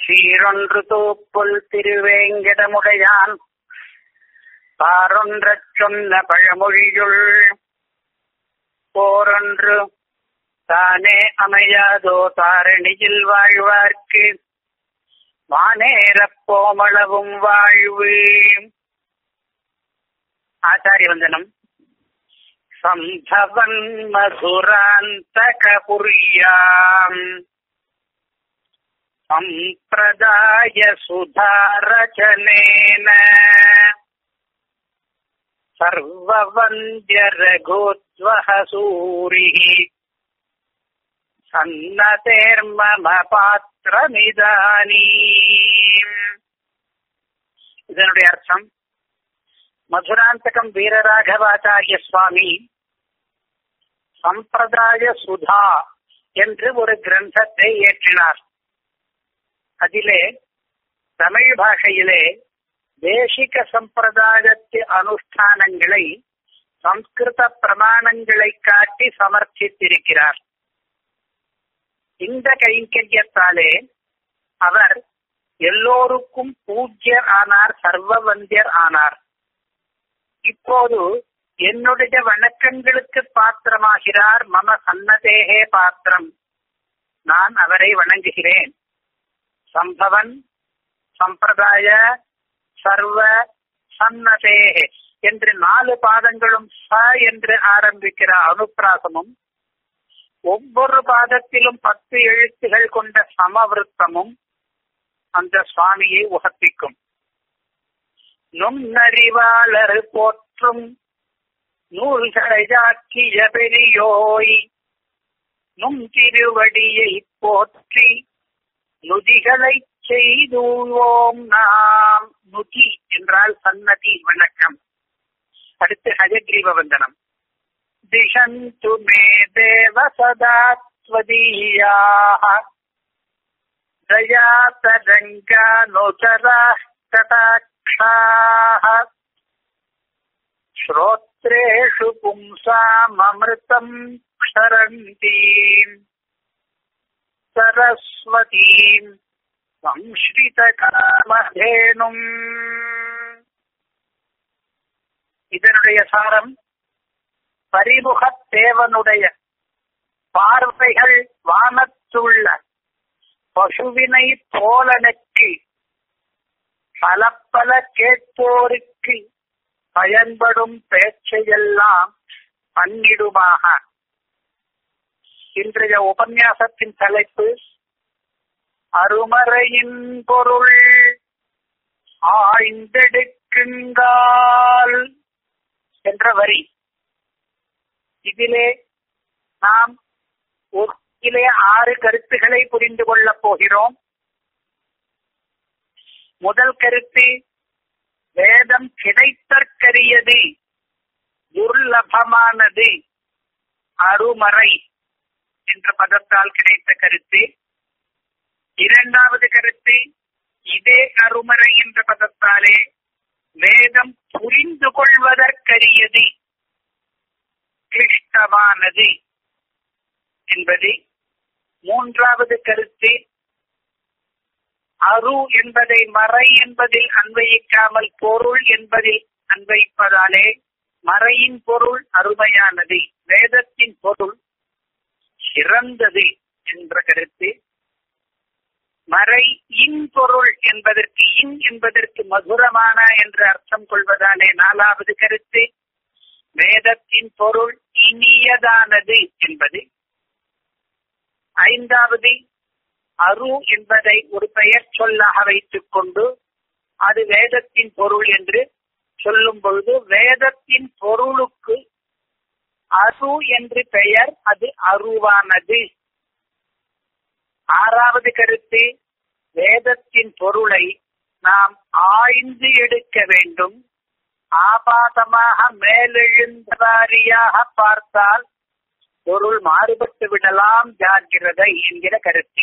சீரொன்று தூப்புல் திருவேங்கடமுடையான் பாரொன்றச் சொன்ன பழமொழியுள் போரொன்று தானே அமையாதோ தாரணியில் வாழ்வார்க்கு வானேரப் போமளவும் வாழ்வு ஆச்சாரிய வந்தனம் சம்பவன் மதுராந்தகபுரியாம் சம்பிரதாய சுதாரச்சனேன सर्ववन्द्यरघोद्वः सूरिः சன்னதேர்மம பாத்திரமிதானீம் இதனுடைய அர்த்தம் மதுராந்தகம் வீரராகவாச்சாரிய சுவாமி சம்பிரதாய சுதா என்று ஒரு கிரந்தத்தை இயற்றினார் அதிலே தமிழ் பாஷையிலே தேசிக சம்பிரதாயத்து அனுஷ்டானங்களை சம்ஸ்கிருத பிரமாணங்களை காட்டி சமர்ப்பித்திருக்கிறார் இந்த கைங்கரியத்தாலே அவர் எல்லோருக்கும் பூஜ்யர் ஆனார் சர்வவந்தியர் ஆனார் இப்போது என்னுடைய வணக்கங்களுக்கு பாத்திரமாகிறார் மம சன்னதேகே பாத்திரம் நான் அவரை வணங்குகிறேன் சம்பவன் சம்பிரதாய சர்வ சன்னதேகே என்று நாலு பாதங்களும் ச என்று ஆரம்பிக்கிற அனுப்பிராசமும் ஒவ்வொரு பாதத்திலும் பத்து எழுத்துகள் கொண்ட சமவிருத்தமும் அந்த சுவாமியை உகப்பிக்கும் நுண்ணறிவாளர் போற்றும் நூல்களையாக்கிய பெரியோய் நும் திருவடியை போற்றி நுதிகளை செய்துவோம் நாம் நுதி என்றால் சன்னதி வணக்கம் அடுத்து ஹஜக்ரீவ வந்தனம் दिशन्तु मे देव सदा त्वदीयाः दयातरङ्गानुचराः कटाक्षाः श्रोत्रेषु पुंसाममृतम् क्षरन्तीम् सरस्वतीम् संश्रितकामधेनुम् இதனுடைய சாரம் பரிமுகத் தேவனுடைய பார்வைகள் வானத்துள்ள பசுவினை போல நெற்றி பல பல கேட்போருக்கு பயன்படும் பேச்சையெல்லாம் பன்னிடுமாக இன்றைய உபன்யாசத்தின் தலைப்பு அருமறையின் பொருள் ஆய்ந்தெடுக்குங்கால் என்ற வரி இதிலே நாம் ஒருத்திலே ஆறு கருத்துக்களை புரிந்து கொள்ளப் போகிறோம் முதல் கருத்து வேதம் கிடைத்தற்கரியது துர்லபமானது அருமறை என்ற பதத்தால் கிடைத்த கருத்து இரண்டாவது கருத்து இதே அருமறை என்ற பதத்தாலே வேதம் புரிந்து கொள்வதற்கரியது கிளிஷ்டமானது என்பது மூன்றாவது கருத்து அரு என்பதை மறை என்பதில் அன்வயிக்காமல் பொருள் என்பதில் அன்வயிப்பதாலே மறையின் பொருள் அருமையானது வேதத்தின் பொருள் சிறந்தது என்ற கருத்து மறை இன் பொருள் என்பதற்கு இன் என்பதற்கு மதுரமான என்று அர்த்தம் கொள்வதாலே நாலாவது கருத்து வேதத்தின் பொருள் இனியதானது என்பது ஐந்தாவது அரு என்பதை ஒரு பெயர் சொல்லாக வைத்துக் கொண்டு அது வேதத்தின் பொருள் என்று சொல்லும் பொழுது வேதத்தின் பொருளுக்கு அரு என்று பெயர் அது அருவானது ஆறாவது கருத்து வேதத்தின் பொருளை நாம் ஆய்ந்து எடுக்க வேண்டும் ஆபாதமாக மேலெழுந்தவாரியாக பார்த்தால் பொருள் மாறுபட்டு விடலாம் ஜாக்கிரதை என்கிற கருத்து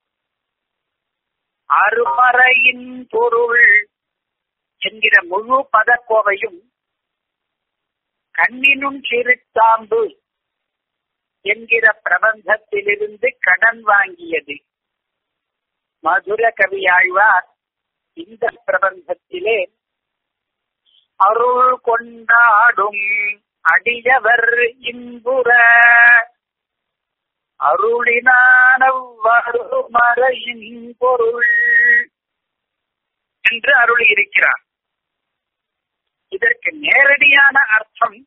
அருமறையின் பொருள் என்கிற முழு பதக்கோவையும் கண்ணினும் சிறுத்தாம்பு என்கிற பிரபந்தத்திலிருந்து கடன் வாங்கியது மதுர கவியாழ்வார் இந்த பிரபந்தத்திலே அருள் கொண்டாடும் அடியவர் இன்புற அருளினானவ்வரு மறையின் பொருள் என்று அருள் இருக்கிறார் இதற்கு நேரடியான அர்த்தம்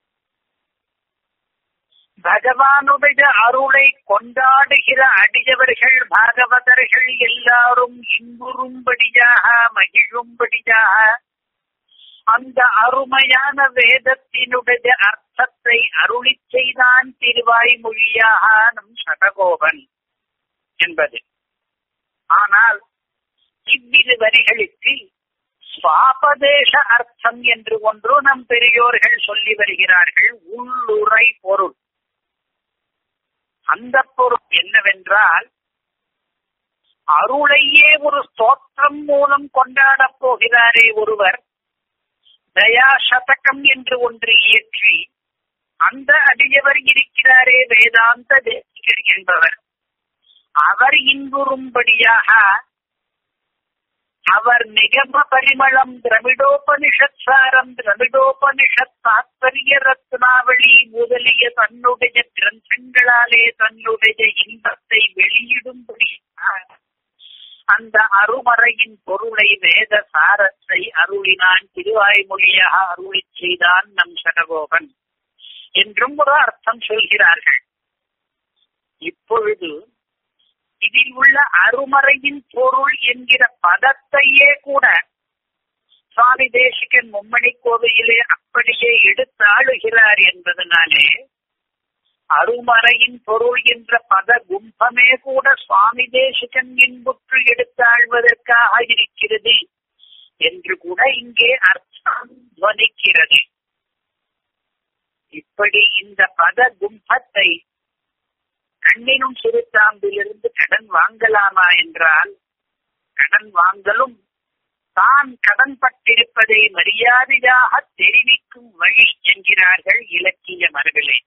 பகவானுடைய அருளை கொண்டாடுகிற அடியவர்கள் பாகவதர்கள் எல்லாரும் இன்புறும்படியாக மகிழும்படியாக அந்த அருமையான வேதத்தினுடைய அர்த்தத்தை அருளி செய்தான் திருவாய்மொழியாக நம் சடகோபன் என்பது ஆனால் இவ்விரு வரிகளுக்கு சுவாபதேச அர்த்தம் என்று ஒன்று நம் பெரியோர்கள் சொல்லி வருகிறார்கள் உள்ளுரை பொருள் அந்த பொருள் என்னவென்றால் அருளையே ஒரு ஸ்தோத்திரம் மூலம் கொண்டாடப் போகிறாரே ஒருவர் தயா சதகம் என்று ஒன்று இயற்றி அந்த அடியவர் இருக்கிறாரே வேதாந்த தேசிகர் என்பவர் அவர் இன்புறும்படியாக அவர் நிகம பரிமளம் திரமிடோபனிஷத் சாரம் திரமிடோபனிஷத் தாத்பரிய ரத்னாவளி முதலிய தன்னுடைய கிரந்தங்களாலே தன்னுடைய இன்பத்தை வெளியிடும்படி அந்த அருமறையின் பொருளை வேத சாரத்தை அருளினான் திருவாய்மொழியாக அருளி செய்தான் நம் சடகோபன் என்றும் ஒரு அர்த்தம் சொல்கிறார்கள் இப்பொழுது இதில் உள்ள அருமறையின் பொருள் என்கிற பதத்தையே கூட சுவாமி தேசிகன் மும்மணி கோவையிலே அப்படியே எடுத்தாளுகிறார் என்பதனாலே அருமறையின் பொருள் என்ற பத கும்பமே கூட சுவாமி தேசிகன் என்புற்று எடுத்தாழ்வதற்காக இருக்கிறது என்று கூட இங்கே அர்த்தம் துவனிக்கிறது இப்படி இந்த பத கும்பத்தை கண்ணினும் சிறுத்தாம்பிலிருந்து கடன் வாங்கலாமா என்றால் கடன் வாங்கலும் தான் கடன் பட்டிருப்பதை மரியாதையாக தெரிவிக்கும் வழி என்கிறார்கள் இலக்கிய மரபிலே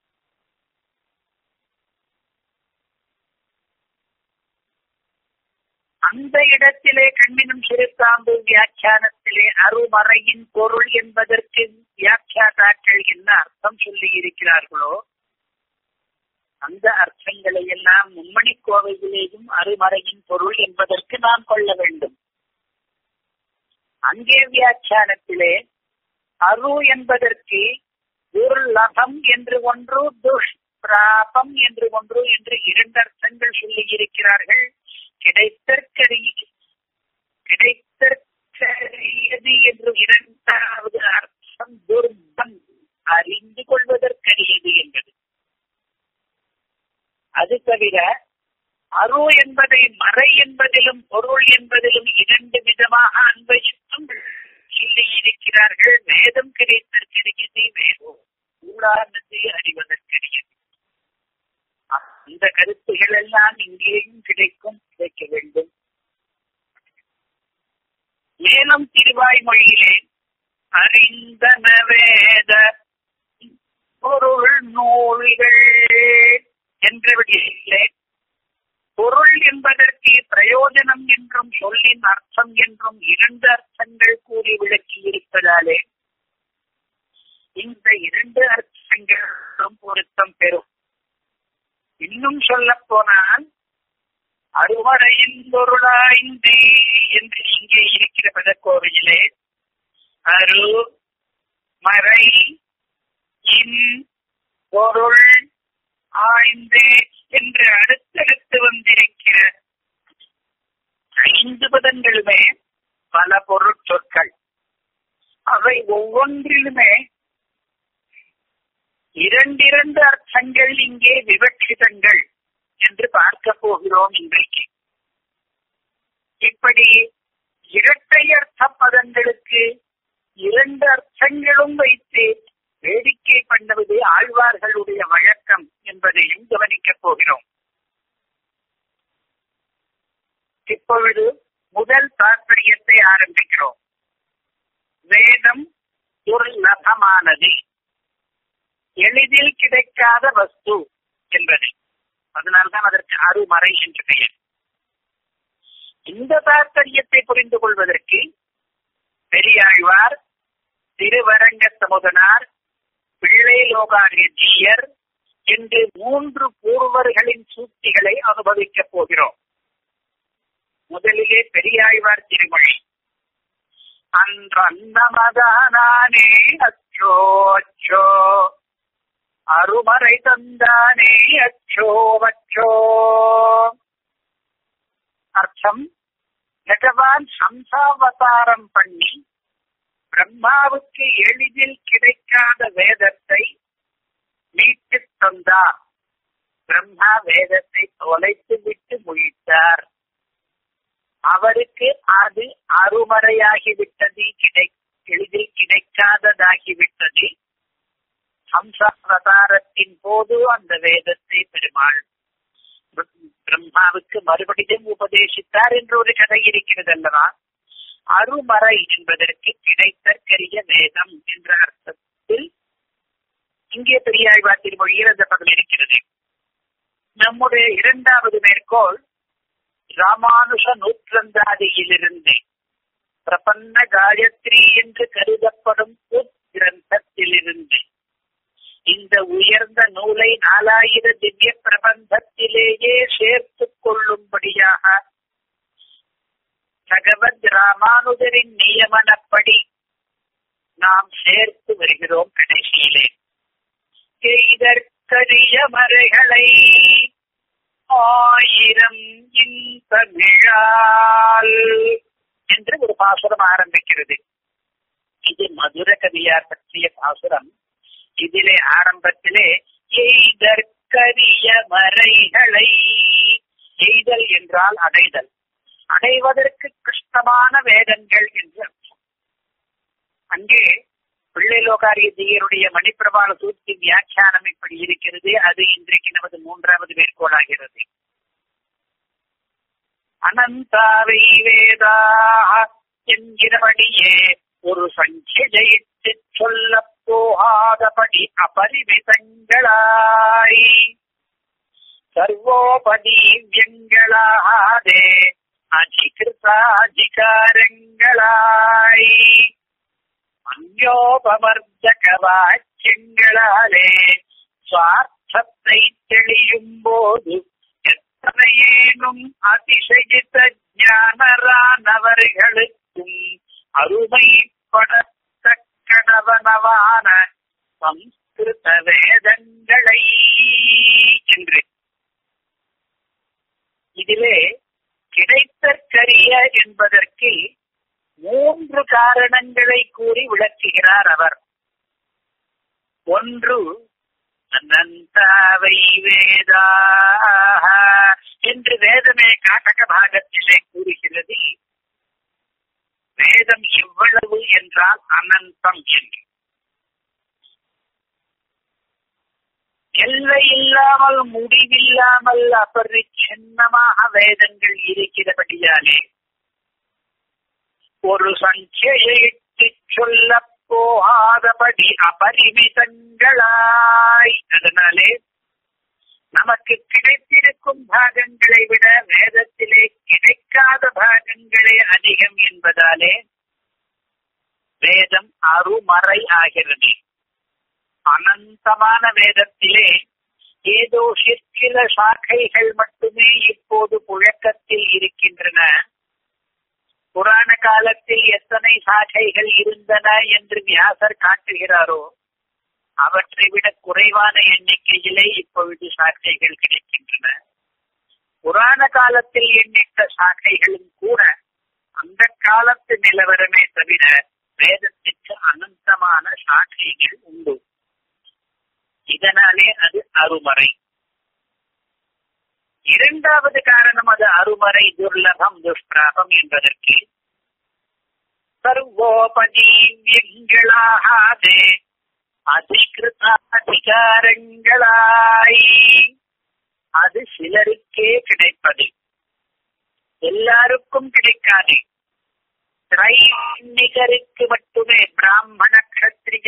அந்த இடத்திலே கண்ணினும் சிறுத்தாம்பு வியாக்கியானத்திலே அருமறையின் பொருள் என்பதற்கு வியாக்கியாதாக்கள் என்ன அர்த்தம் சொல்லி இருக்கிறார்களோ அந்த அர்த்தங்களை எல்லாம் மும்மணி கோவையிலேயும் அருமறையின் பொருள் என்பதற்கு நாம் கொள்ள வேண்டும் அங்கே வியாக்கியானத்திலே அரு என்பதற்கு துர்லபம் என்று ஒன்று துஷ்பிராபம் என்று ஒன்று என்று இரண்டு அர்த்தங்கள் சொல்லி இருக்கிறார்கள் கிடைத்தற்கரிய கிடைத்தற்கரியது என்று இரண்டாவது அர்த்தம் துர்பம் அறிந்து கொள்வதற்கரியது என்பது அது தவிர அரு என்பதை மறை என்பதிலும் பொருள் என்பதிலும் இரண்டு விதமாக அன்பையும் சொல்லி இருக்கிறார்கள் வேதம் கிடைத்தற்கரியது வேதம் ஊடானத்தை அறிவதற்கரியது அந்த கருத்துகள் எல்லாம் இங்கேயும் கிடைக்கும் கிடைக்க வேண்டும் மேலும் திருவாய்மொழியிலே அறிந்தன வேத பொருள் நூல்கள் என்றபடியிலே பொருள் என்பதற்கு பிரயோஜனம் என்றும் சொல்லின் அர்த்தம் என்றும் இரண்டு அர்த்தங்கள் கூறி விளக்கி இருப்பதாலே இந்த இரண்டு அர்த்தங்களும் பொருத்தம் பெறும் இன்னும் சொல்ல போனால் அறுவரையின் பொருளாய்ந்து என்று இங்கே இருக்கிற பதக்கோவையிலே அரு மறை இன் பொருள் ஆய்ந்து என்று அடுத்தடுத்து வந்திருக்கிற ஐந்து பதங்களுமே பல பொருட்சொற்கள் அவை ஒவ்வொன்றிலுமே இரண்டிரண்டு அர்த்தங்கள் இங்கே விவட்சிதங்கள் என்று பார்க்க போகிறோம் இன்றைக்கு இப்படி இரட்டை அர்த்த பதங்களுக்கு இரண்டு அர்த்தங்களும் வைத்து வேடிக்கை பண்ணுவது ஆழ்வார்களுடைய வழக்கம் என்பதையும் கவனிக்கப் போகிறோம் இப்பொழுது முதல் தாற்பயத்தை ஆரம்பிக்கிறோம் வேதம் துர்லபமானது எளிதில் கிடைக்காத வஸ்து என்பது அதனால்தான் அதற்கு அருமறை என்று பெயர் இந்த தாற்பயத்தை புரிந்து கொள்வதற்கு பெரியாழ்வார் திருவரங்க சமுதனார் பிள்ளை லோகாரிய ஜீயர் என்று மூன்று பூர்வர்களின் சூழ்ச்சிகளை அனுபவிக்கப் போகிறோம் முதலிலே பெரியாழ்வார் திருமொழி அன்றன்னமதானே அச்சோ அச்சோ அருமறை தந்தானே அச்சோ அச்சோ அர்த்தம் பகவான் சம்சாவதாரம் பண்ணி பிரம்மாவுக்கு எளிதில் கிடைக்காத வேதத்தை மீட்டு தந்தார் பிரம்மா வேதத்தை தொலைத்து விட்டு முழித்தார் அவருக்கு அது அருமறையாகிவிட்டது கிடை எளிதில் கிடைக்காததாகிவிட்டது ஹம்சாவதாரத்தின் போது அந்த வேதத்தை பெருமாள் பிரம்மாவுக்கு மறுபடியும் உபதேசித்தார் என்ற ஒரு கதை இருக்கிறது அல்லவா அருமறை என்பதற்கு கிடைத்தற்கரிய வேதம் என்ற அர்த்தத்தில் இங்கே பெரியாழ்வார் திருமொழியில் அந்த பதம் இருக்கிறது நம்முடைய இரண்டாவது மேற்கோள் ராமானுஷ நூற்றந்தாதியிலிருந்து பிரபன்ன காயத்ரி என்று கருதப்படும் கிரந்தத்திலிருந்து இந்த உயர்ந்த நூலை நாலாயிர திவ்ய பிரபந்தத்திலேயே சேர்த்துக் கொள்ளும்படியாக பகவத் ராமானுஜரின் நியமனப்படி நாம் சேர்த்து வருகிறோம் கடைசியிலே எய்தற்கரிய மறைகளை ஆயிரம் இன்பமிழால் என்று ஒரு பாசுரம் ஆரம்பிக்கிறது இது மதுர கவியார் பற்றிய பாசுரம் இதிலே ஆரம்பத்திலே எய்தற்கரிய மறைகளை எய்தல் என்றால் அடைதல் அடைவதற்கு கஷ்டமான வேதங்கள் என்று அர்த்தம் அங்கே பிள்ளைலோகாரிய தீயருடைய மணிப்பிரபால சூழ்ச்சி வியாக்கியானம் இப்படி இருக்கிறது அது இன்றைக்கு நமது மூன்றாவது மேற்கோளாகிறது அனந்தாவை வேதா என்கிறபடியே ஒரு சஞ்சயித்து சொல்ல போகாதபடி அபரிமிதங்களாய் சர்வோபதி வியங்களாதே அஜிகிருதாஜிகாரங்களாய் அந்யோபமர்ஜக வாக்கியங்களாலே சுவார்த்தத்தை தெளியும் போது எத்தனையேனும் அதிசயித்த ஞானரானவர்களுக்கும் அருமைப்படத்தக்கனவனவான சம்ஸ்கிருத வேதங்களை என்று இதிலே கிடைத்தற்கரிய என்பதற்கு மூன்று காரணங்களை கூறி விளக்குகிறார் அவர் ஒன்று அனந்தாவை வேதா என்று வேதமே காட்டக பாகத்திலே கூறுகிறது வேதம் எவ்வளவு என்றால் அனந்தம் என்று எல்லை இல்லாமல் முடிவில்லாமல் அபரிச்சின்னமாக வேதங்கள் இருக்கிறபடியாலே ஒரு சங்கையை இட்டு சொல்ல போகாதபடி அபரிமிதங்களாய் அதனாலே நமக்கு கிடைத்திருக்கும் பாகங்களை விட வேதத்திலே கிடைக்காத பாகங்களே அதிகம் என்பதாலே வேதம் அருமறை ஆகிறது அனந்தமான வேதத்திலே ஏதோ சிற்சில சாக்கைகள் மட்டுமே இப்போது புழக்கத்தில் இருக்கின்றன புராண காலத்தில் எத்தனை சாக்கைகள் இருந்தன என்று வியாசர் காட்டுகிறாரோ அவற்றை விட குறைவான எண்ணிக்கையிலே இப்பொழுது சாக்கைகள் கிடைக்கின்றன புராண காலத்தில் எண்ணிட்ட சாக்கைகளும் கூட அந்த காலத்து நிலவரமே தவிர வேதத்திற்கு அனந்தமான சாக்கைகள் உண்டு இதனாலே அது அருமறை இரண்டாவது காரணம் அது அருமறை துர்லபம் துஷ்பிராபம் என்பதற்கு சர்வோபதீவியங்களாகாதே அதிகிருதாதிகாரங்களாய் அது சிலருக்கே கிடைப்பது எல்லாருக்கும் கிடைக்காது திரைநிகருக்கு மட்டுமே பிராமண கத்திரிய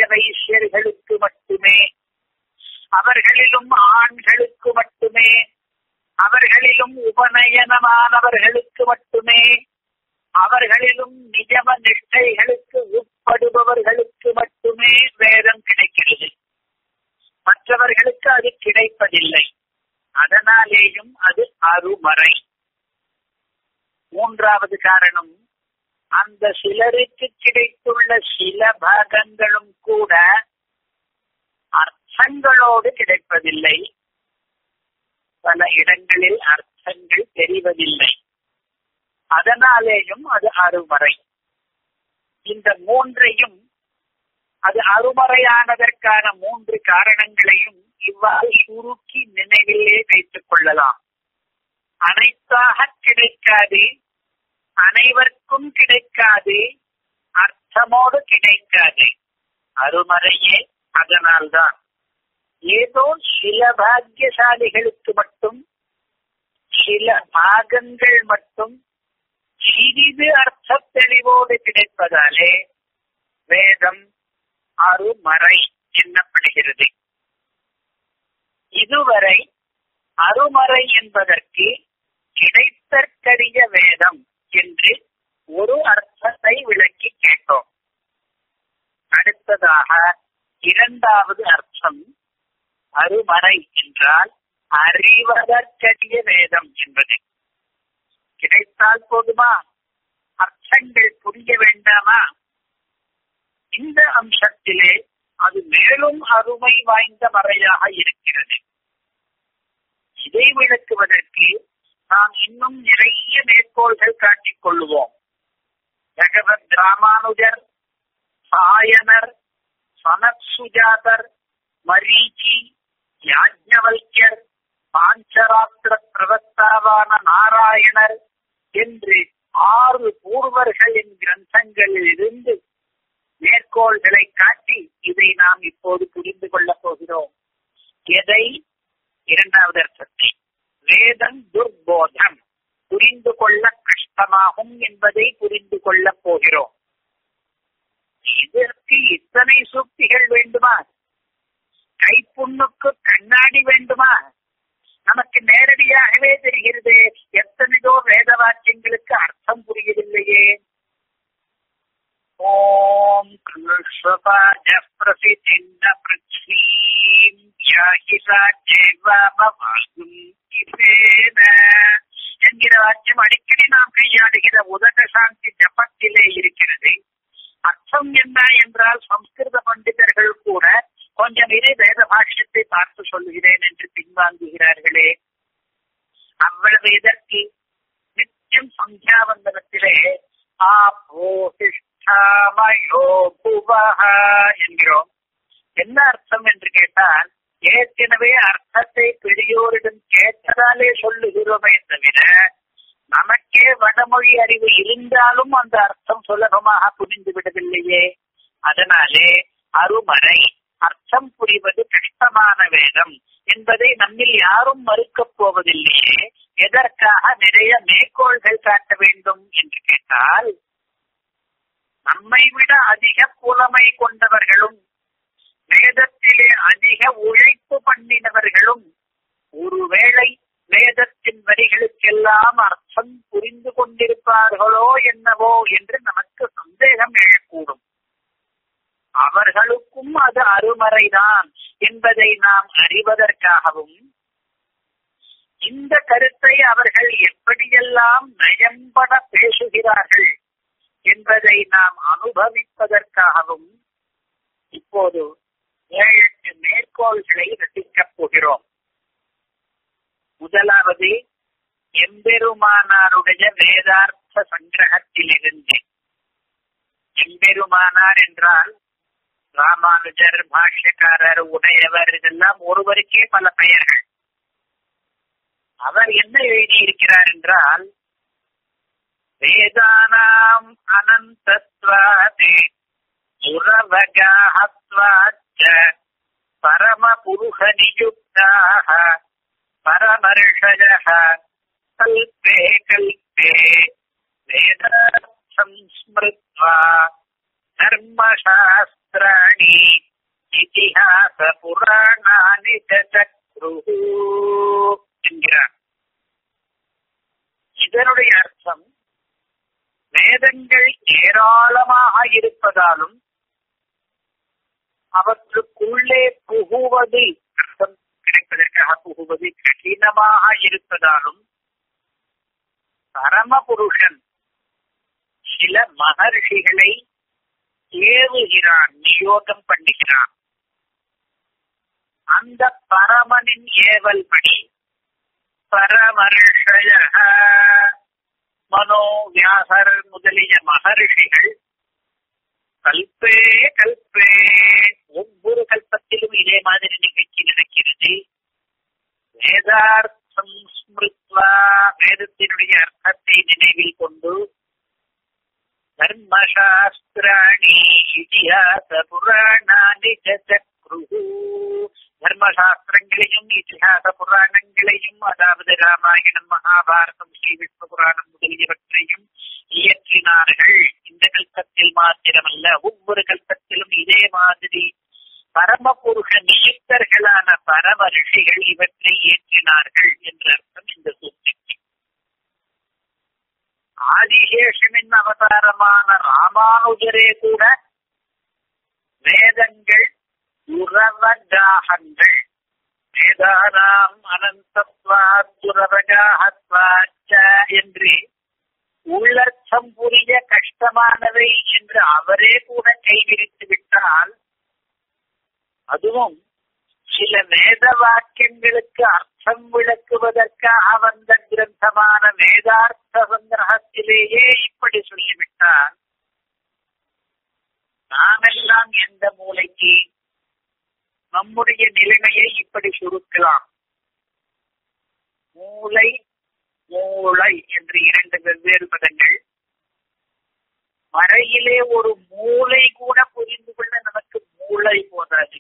வைசியர்களுக்கு மட்டுமே அவர்களிலும் ஆண்களுக்கு மட்டுமே அவர்களிலும் உபநயனமானவர்களுக்கு மட்டுமே அவர்களிலும் நிஜம நிஷ்டைகளுக்கு உட்படுபவர்களுக்கு மட்டுமே வேதம் கிடைக்கிறது மற்றவர்களுக்கு அது கிடைப்பதில்லை அதனாலேயும் அது அருமறை மூன்றாவது காரணம் அந்த சிலருக்கு கிடைத்துள்ள சில பாகங்களும் கூட அர்த்தங்களோடு கிடைப்பதில்லை பல இடங்களில் அர்த்தங்கள் தெரிவதில்லை அதனாலேயும் அது அருமறை இந்த மூன்றையும் அது அருமறையானதற்கான மூன்று காரணங்களையும் இவ்வாறு சுருக்கி நினைவிலே வைத்துக் கொள்ளலாம் அனைத்தாக கிடைக்காது அனைவருக்கும் கிடைக்காது அர்த்தமோடு கிடைக்காது அருமறையே அதனால்தான் ஏதோ சில பாக்கியசாலிகளுக்கு மட்டும் சில பாகங்கள் மட்டும் சிறிது அர்த்த தெளிவோடு கிடைப்பதாலே வேதம் அருமறை எண்ணப்படுகிறது இதுவரை அருமறை என்பதற்கு கிடைத்தற்கரிய வேதம் என்று ஒரு அர்த்தத்தை விளக்கி கேட்டோம் அடுத்ததாக இரண்டாவது அர்த்தம் அருமறை என்றால் அறிவதற்கரிய வேதம் என்பது கிடைத்தால் போதுமா அர்த்தங்கள் புரிய வேண்டாமா இந்த அம்சத்திலே அது மேலும் அருமை வாய்ந்த மறையாக இருக்கிறது இதை விளக்குவதற்கு நாம் இன்னும் நிறைய மேற்கோள்கள் காட்டிக் கொள்ளுவோம் பகவத் ராமானுஜர் சாயனர் சனத் சுஜாதர் மரீச்சி யாஜ்ஞவல்யர் பாஞ்சராத்திர பிரவக்தாவான நாராயணர் என்று ஆறு பூர்வர்களின் கிரந்தங்களில் இருந்து மேற்கோள்களை காட்டி இதை நாம் இப்போது புரிந்து கொள்ளப் போகிறோம் எதை இரண்டாவது அர்த்தத்தை வேதம் துர்போதம் புரிந்து கொள்ள கஷ்டமாகும் என்பதை புரிந்து கொள்ளப் போகிறோம் இதற்கு இத்தனை சூக்திகள் வேண்டுமா கைப்புண்ணுக்கு கண்ணாடி வேண்டுமா நமக்கு நேரடியாகவே தெரிகிறது எத்தனையோ வேத வாக்கியங்களுக்கு அர்த்தம் புரியவில்லையே ஓம் கிருஷ்ணபாஜ பிரசித்தின்ன பிருத்வீம் யாகிசாச்சேவாபவாகும் இவேன என்கிற வாக்கியம் அடிக்கடி நாம் கையாளுகிற உதக சாந்தி ஜபத்திலே இருக்கிறது அர்த்தம் என்ன என்றால் சம்ஸ்கிருத பண்டிதர்கள் கூட கொஞ்சம் இரு வேத பாஷ்யத்தை பார்த்து சொல்லுகிறேன் என்று பின்வாங்குகிறார்களே அவ்வளவு இதற்கு நித்தியம் சந்தியாவந்தனத்திலே ஆபோதிஷ்டாமயோ புவஹ என்கிறோம் என்ன அர்த்தம் என்று கேட்டால் ஏற்கனவே அர்த்தத்தை பெரியோரிடம் கேட்டதாலே சொல்லுகிறோமே தவிர நமக்கே வடமொழி அறிவு இருந்தாலும் அந்த அர்த்தம் சுலபமாக புரிந்து விடவில்லையே அதனாலே அருமறை அர்த்தம் புரிவது கஷ்டமான வேதம் என்பதை நம்மில் யாரும் மறுக்கப் போவதில்லையே எதற்காக நிறைய மேற்கோள்கள் காட்ட வேண்டும் என்று கேட்டால் நம்மை விட அதிக புலமை கொண்டவர்களும் வேதத்திலே அதிக உழைப்பு பண்ணினவர்களும் ஒருவேளை வேதத்தின் வரிகளுக்கெல்லாம் அர்த்தம் புரிந்து கொண்டிருப்பார்களோ என்னவோ என்று நமக்கு சந்தேகம் எழக்கூடும் அவர்களுக்கும் அது அருமறைதான் என்பதை நாம் அறிவதற்காகவும் இந்த கருத்தை அவர்கள் எப்படியெல்லாம் நயம்பட பேசுகிறார்கள் என்பதை நாம் அனுபவிப்பதற்காகவும் இப்போது ஏழு எட்டு மேற்கோள்களை ரசிக்கப் போகிறோம் முதலாவது எம்பெருமானாருடைய வேதார்த்த சங்கிரகத்திலிருந்து எம்பெருமானார் என்றால் ராமானுஜர் பாஷ்யக்காரர் உடையவர் இதெல்லாம் ஒருவருக்கே பல பெயர்கள் அவர் என்ன எழுதியிருக்கிறார் என்றால் வேதானாம் அனந்தத்வாதே உறவகாத்வாச்ச பரமபுருஷ நியுக்தாக பரமர்ஷஜः கல்பே கல்பே வேதார்த்தம் ஸ்மிருத்வா தர்மசாஸ்திராணி இதிஹாச புராணானி சக்ரு என்கிறார் இதனுடைய அர்த்தம் வேதங்கள் ஏராளமாக இருப்பதாலும் அவற்றுக்குள்ளே புகுவது அர்த்தம் கிடைப்பதற்காக புகுவது கடினமாக இருப்பதாலும் பரமபுருஷன் சில மகர்ஷிகளை ஏவுகிறான் நியோகம் பண்ணுகிறான் அந்த பரமனின் ஏவல் படி பரமர்ஷய மனோ வியாசர் முதலிய மகர்ஷிகள் கல்பே கல்பே ஒவ்வொரு கல்பத்திலும் இதே மாதிரி நிகழ்ச்சி நடக்கிறது வேதார்த்தம் ஸ்மிருத்வா வேதத்தினுடைய அர்த்தத்தை நினைவில் கொண்டு தர்மசாஸ்திராணி இதிகாச புராணானி சக்ரு தர்மசாஸ்திரங்களையும் இதிகாச புராணங்களையும் அதாவது ராமாயணம் மகாபாரதம் ஸ்ரீ விஷ்ணு புராணம் முதலியவற்றையும் இயற்றினார்கள் இந்த கல்பத்தில் மாத்திரமல்ல ஒவ்வொரு கல்பத்திலும் இதே மாதிரி பரமபுருஷ நியுக்தர்களான பரம ரிஷிகள் இவற்றை ஏற்றினார்கள் என்ற அர்த்தம் இந்த சூத்திக்கு ஆதிசேஷனின் அவதாரமான ராமானுஜரே கூட வேதங்கள் உறவகாகங்கள் வேதானாம் அனந்தத்வாத் துரவகாகத்வாச்ச என்று உள்ளர்த்தம் புரிய கஷ்டமானவை என்று அவரே கூட கைவிரித்து விட்டால் அதுவும் சில வேத வாக்கியங்களுக்கு அர்த்தம் விளக்குவதற்காக வந்த கிரந்தமான வேதார்த்த சங்கிரகத்திலேயே இப்படி சொல்லிவிட்டால் நாமெல்லாம் எந்த மூளைக்கு நம்முடைய நிலைமையை இப்படி சுருக்கலாம் மூளை மூளை என்று இரண்டு வெவ்வேறு பதங்கள் மறையிலே ஒரு மூளை கூட புரிந்து கொள்ள நமக்கு மூளை போதாது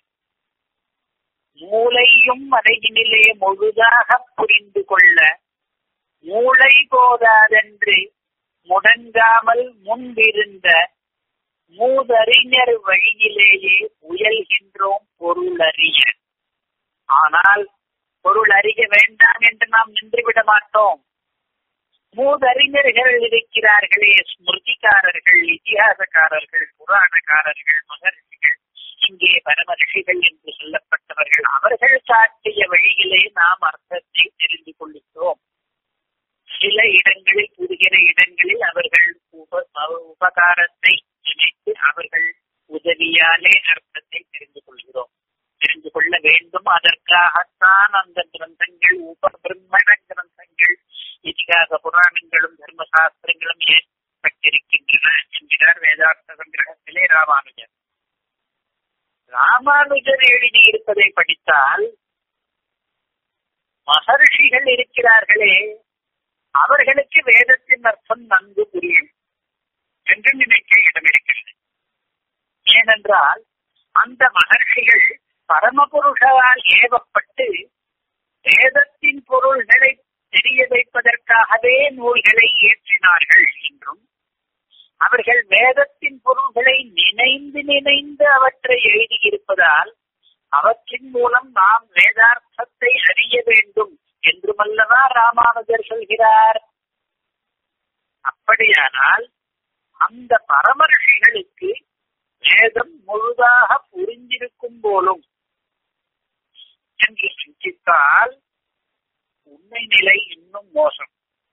மூளையும் மறையினிலே முழுதாக புரிந்து கொள்ள மூளை போதாதென்று முடங்காமல் முன்பிருந்த மூதறிஞர் வழியிலேயே முயல்கின்றோம் பொருளறிய ஆனால் பொருள் அறிய வேண்டாம் என்று நாம் நின்றுவிட மாட்டோம் மூதறிஞர்கள் இருக்கிறார்களே ஸ்மிருதிக்காரர்கள் இதிகாசக்காரர்கள் புராணக்காரர்கள் மகர்ஷிகள் இங்கே பரமரிஷிகள் என்று சொல்லப்பட்டவர்கள் அவர்கள் காட்டிய வழியிலே நாம் அர்த்தத்தை தெரிந்து கொள்ளுகிறோம் சில இடங்களில் புரிகிற இடங்களில் அவர்கள் உப உபகாரத்தை நினைத்து அவர்கள் உதவியாலே அர்த்தத்தை தெரிந்து கொள்கிறோம் தெரிந்து கொள்ள வேண்டும் அதற்காகத்தான் அந்த கிரந்தங்கள் உப பிரம்மண கிரந்தங்கள் இதிகாச புராணங்களும் தர்மசாஸ்திரங்களும் ஏற்பட்டிருக்கின்றன என்கிறார் வேதார்த்த சங்கிரகத்திலே ராமானுஜர் ராமானுஜர் எழுதியிருப்பதை படித்தால் மகர்ஷிகள் இருக்கிறார்களே அவர்களுக்கு வேதத்தின் அர்த்தம் நன்கு புரியும் என்று நினைக்க இடம் இருக்கிறது ஏனென்றால் அந்த மகர்ஷிகள் பரமபுருஷால் ஏவப்பட்டு வேதத்தின் பொருள்களை தெரிய வைப்பதற்காகவே நூல்களை இயற்றினார்கள் என்றும் அவர்கள் வேதத்தின் பொருள்களை நினைந்து நினைந்து அவற்றை எழுதியிருப்பதால் அவற்றின் மூலம் நாம் வேதார்த்தத்தை அறிய வேண்டும் என்றுமல்லவா ராமானுஜர் சொல்கிறார் அப்படியானால் அந்த பரமர்ஷிகளுக்கு வேதம் முழுதாக புரிந்திருக்கும் போலும் என்று சிந்தித்தால் உண்மை நிலை இன்னும் மோசம்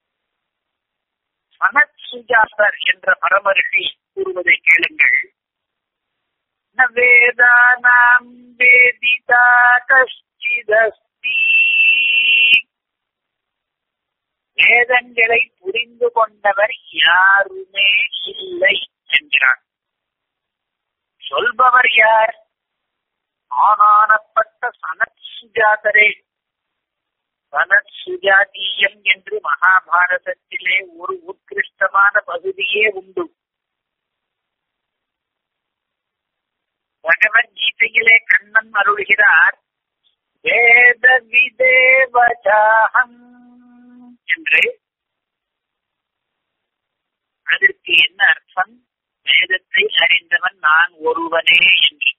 சனத் சுஜாசர் என்ற பரமரிஷி கூறுவதை கேளுங்கள் ந வேதானாம் வேதிதா கஷ்டிதஸ்தி வேதங்களை புரிந்து கொண்டவர் யாருமே இல்லை என்கிறார் சொல்பவர் யார் ஆனானப்பட்ட சனத் சுஜாதரே சனத் சுஜாதீயம் என்று மகாபாரதத்திலே ஒரு உத்கிருஷ்டமான பகுதியே உண்டு பகவத்கீதையிலே கண்ணன் அருள்கிறார் வேத விதேவஜாகம் என்று அதற்கு என்ன அர்த்தம் வேதத்தை அறிந்தவன் நான் ஒருவனே என்று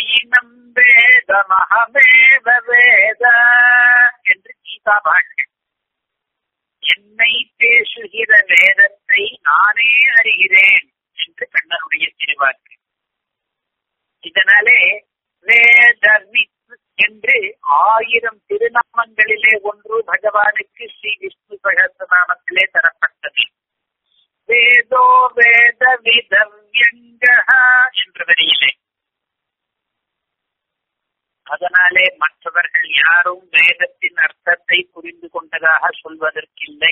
மகபிதாயினம் வேதமஹமேவ வேத என்று கீதா பாஷ்யம் என்னை பேசுகிற வேதத்தை நானே அறிகிறேன் என்று கண்ணனுடைய திருவாக்கு இதனாலே வேதவித் என்று ஆயிரம் திருநாமங்களிலே ஒன்று பகவானுக்கு ஸ்ரீ விஷ்ணு சகசிரநாமத்திலே தரப்பட்டது வேதோ வேத விதவ்யங்க என்ற வரியிலே அதனாலே மற்றவர்கள் யாரும் வேதத்தின் அர்த்தத்தை புரிந்து கொண்டதாக சொல்வதற்கில்லை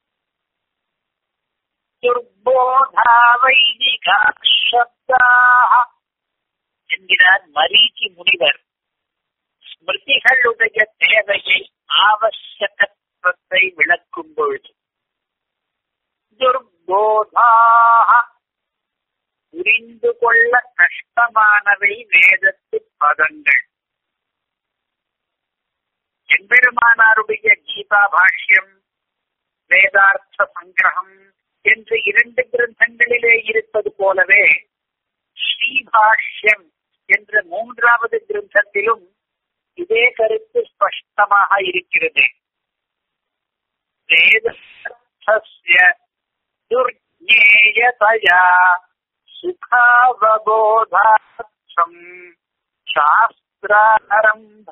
என்கிறார் மரீச்சி முனிவர் ஸ்மிருதிகளுடைய தேவையை ஆவசியகத்துவத்தை விளக்கும் பொழுது துர்போதாக புரிந்து கொள்ள கஷ்டமானவை வேதத்து பதங்கள் எம்பெருமானாருடைய கீதா பாஷ்யம் வேதார்த்த சங்கிரகம் என்று இரண்டு கிரந்தங்களிலே இருப்பது போலவே ஸ்ரீபாஷ்யம் என்ற மூன்றாவது கிரந்தத்திலும் இதே கருத்து ஸ்பஷ்டமாக இருக்கிறது வேதஸ்ய துர்ஞேயதயா சுகாவபோதார்த்தம் சாஸ்திராரம்ப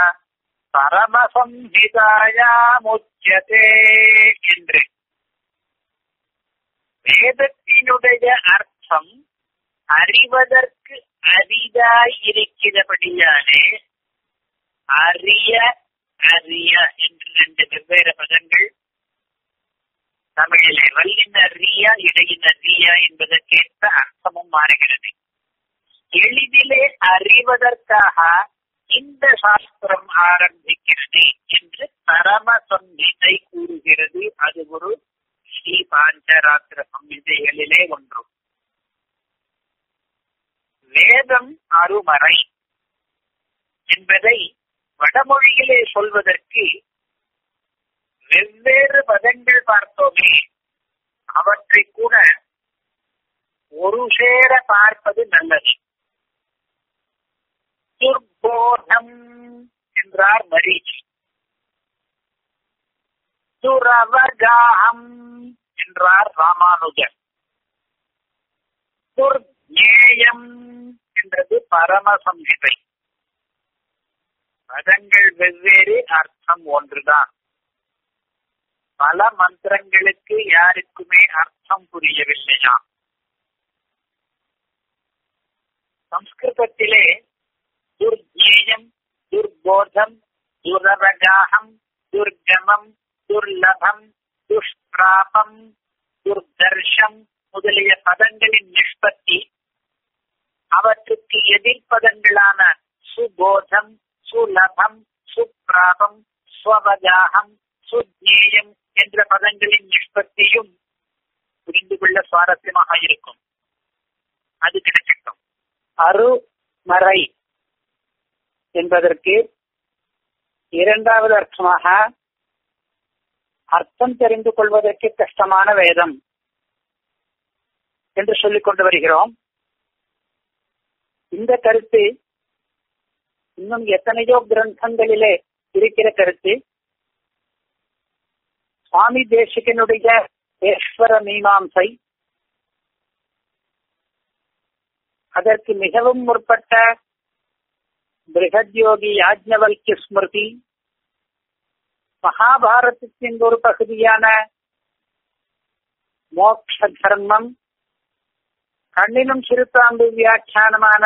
பரமசம்ஹிதாயாமுச்சதே என்று வேதத்தினுடைய அர்த்தம் அறிவதற்கு அரிதாய் இருக்கிறபடியாலே அரிய அரிய என்று ரெண்டு வெவ்வேறு பதங்கள் தமிழிலே வல்லின ரியா இடையின ரியா என்பதற்கேற்ப அர்த்தமும் மாறுகிறது எளிதிலே அறிவதற்காக இந்த சாஸ்திரம் ஆரம்பிக்கிறது என்று பரம சம்ஹிதை கூறுகிறது அது ஒரு ஸ்ரீ பாஞ்சராத்திர சம்ஹிதைகளிலே ஒன்று வேதம் அருமறை என்பதை வடமொழியிலே சொல்வதற்கு வெவ்வேறு பதங்கள் பார்த்தோமே அவற்றை கூட ஒரு சேர பார்ப்பது நல்லது துர்போதம் என்றார் மரீச்சி துரவகாகம் என்றார் ராமானுஜர் துர்நேயம் என்றது பரமசம்ஹிதை பதங்கள் வெவ்வேறு அர்த்தம் ஒன்றுதான் பல மந்திரங்களுக்கு யாருக்குமே அர்த்தம் புரியவில்லையா சம்ஸ்கிருதத்திலே துர்ஜேயம் துர்போதம் துரவகாகம் துர்கமம் துர்லபம் துஷ்பிராபம் துர்தர்ஷம் முதலிய பதங்களின் நிஷ்பத்தி அவற்றுக்கு எதிர்ப்பதங்களான சுபோதம் சுலபம் சுப்ராபம் ஸ்வவகாகம் சுஜேயம் என்ற பதங்களின் நிஷ்பத்தியும் புரிந்து கொள்ள சுவாரஸ்யமாக இருக்கும் அது கிடைக்கட்டும் அருமறை என்பதற்கு இரண்டாவது அர்த்தமாக அர்த்தம் தெரிந்து கொள்வதற்கு கஷ்டமான வேதம் என்று சொல்லிக் கொண்டு வருகிறோம் இந்த கருத்து இன்னும் எத்தனையோ கிரந்தங்களிலே இருக்கிற கருத்து சுவாமி தேசிகனுடைய ஈஸ்வர மீமாம்சை அதற்கு மிகவும் முற்பட்ட பிருகத்யோகி யாஜ்ஞவல்கிய ஸ்மிருதி மகாபாரதத்தின் ஒரு பகுதியான மோக்ஷ தர்மம் கண்ணினும் சிறுத்தாம்பு வியாக்கியானமான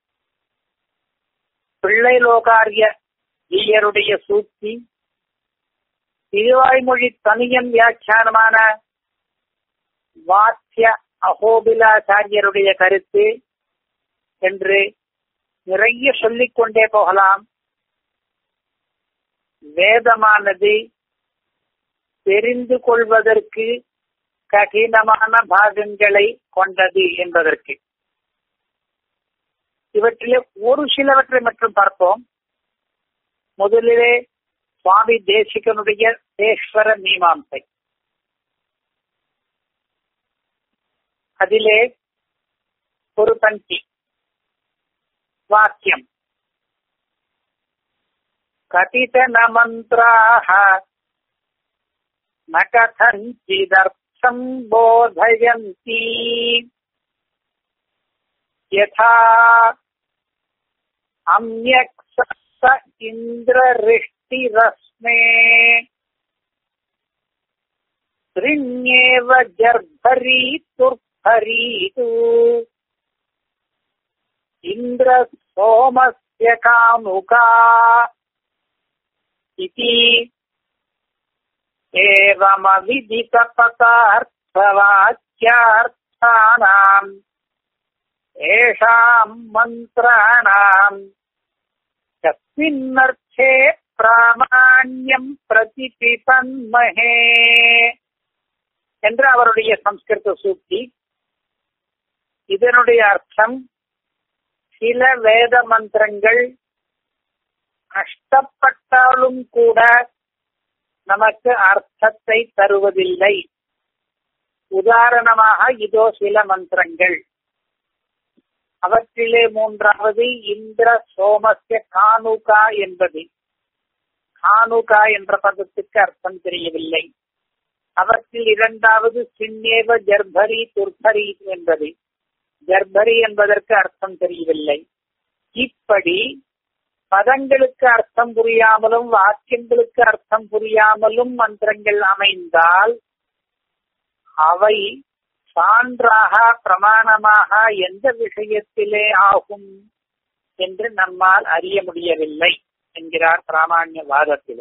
பிள்ளை லோகாரிய ஈயருடைய சூக்தி திருவாய்மொழி தனியன் வியாக்கியானமான வாக்கிய அகோபிலாச்சாரியருடைய கருத்து என்று நிறைய சொல்லிக் கொண்டே போகலாம் வேதமானது தெரிந்து கொள்வதற்கு கடினமான பாகங்களை கொண்டது என்பதற்கு இவற்றிலே ஒரு சிலவற்றை மட்டும் பார்ப்போம் முதலிலே சுவாமி தேசிகனுடைய தேஸ்வர மீமாம்சை அதிலே ஒரு பங்கி வாக்கியம் கதிதன மந்திராக न कथञ्चिदर्थम् बोधयन्ति यथा अम्यक् सप्त इन्द्ररिष्टिरस्मे त्रिण्येव जर्भरी तुर्भरीतु इन्द्रसोमस्य कामुका इति एवमविदितपदार्थवाक्यार्थानाम् येषाम् मन्त्राणाम् कस्मिन्नर्थे பிராமாண்யம் பிரதிபிபன்மஹே என்று அவருடைய சம்ஸ்கிருத சூக்தி இதனுடைய அர்த்தம் சில வேத மந்திரங்கள் கஷ்டப்பட்டாலும் கூட நமக்கு அர்த்தத்தை தருவதில்லை உதாரணமாக இதோ சில மந்திரங்கள் அவற்றிலே மூன்றாவது இந்திர சோமசிய கானுகா என்பது கானுகா என்ற பதத்துக்கு அர்த்தம் தெரியவில்லை அவற்றில் இரண்டாவது சின்னேவ ஜர்பரி துர்பரி என்பது ஜர்பரி என்பதற்கு அர்த்தம் தெரியவில்லை இப்படி பதங்களுக்கு அர்த்தம் புரியாமலும் வாக்கியங்களுக்கு அர்த்தம் புரியாமலும் மந்திரங்கள் அமைந்தால் அவை சான்றாக பிரமாணமாக எந்த விஷயத்திலே ஆகும் என்று நம்மால் அறிய முடியவில்லை என்கிறார் பிராமாண்யவாதத்தில்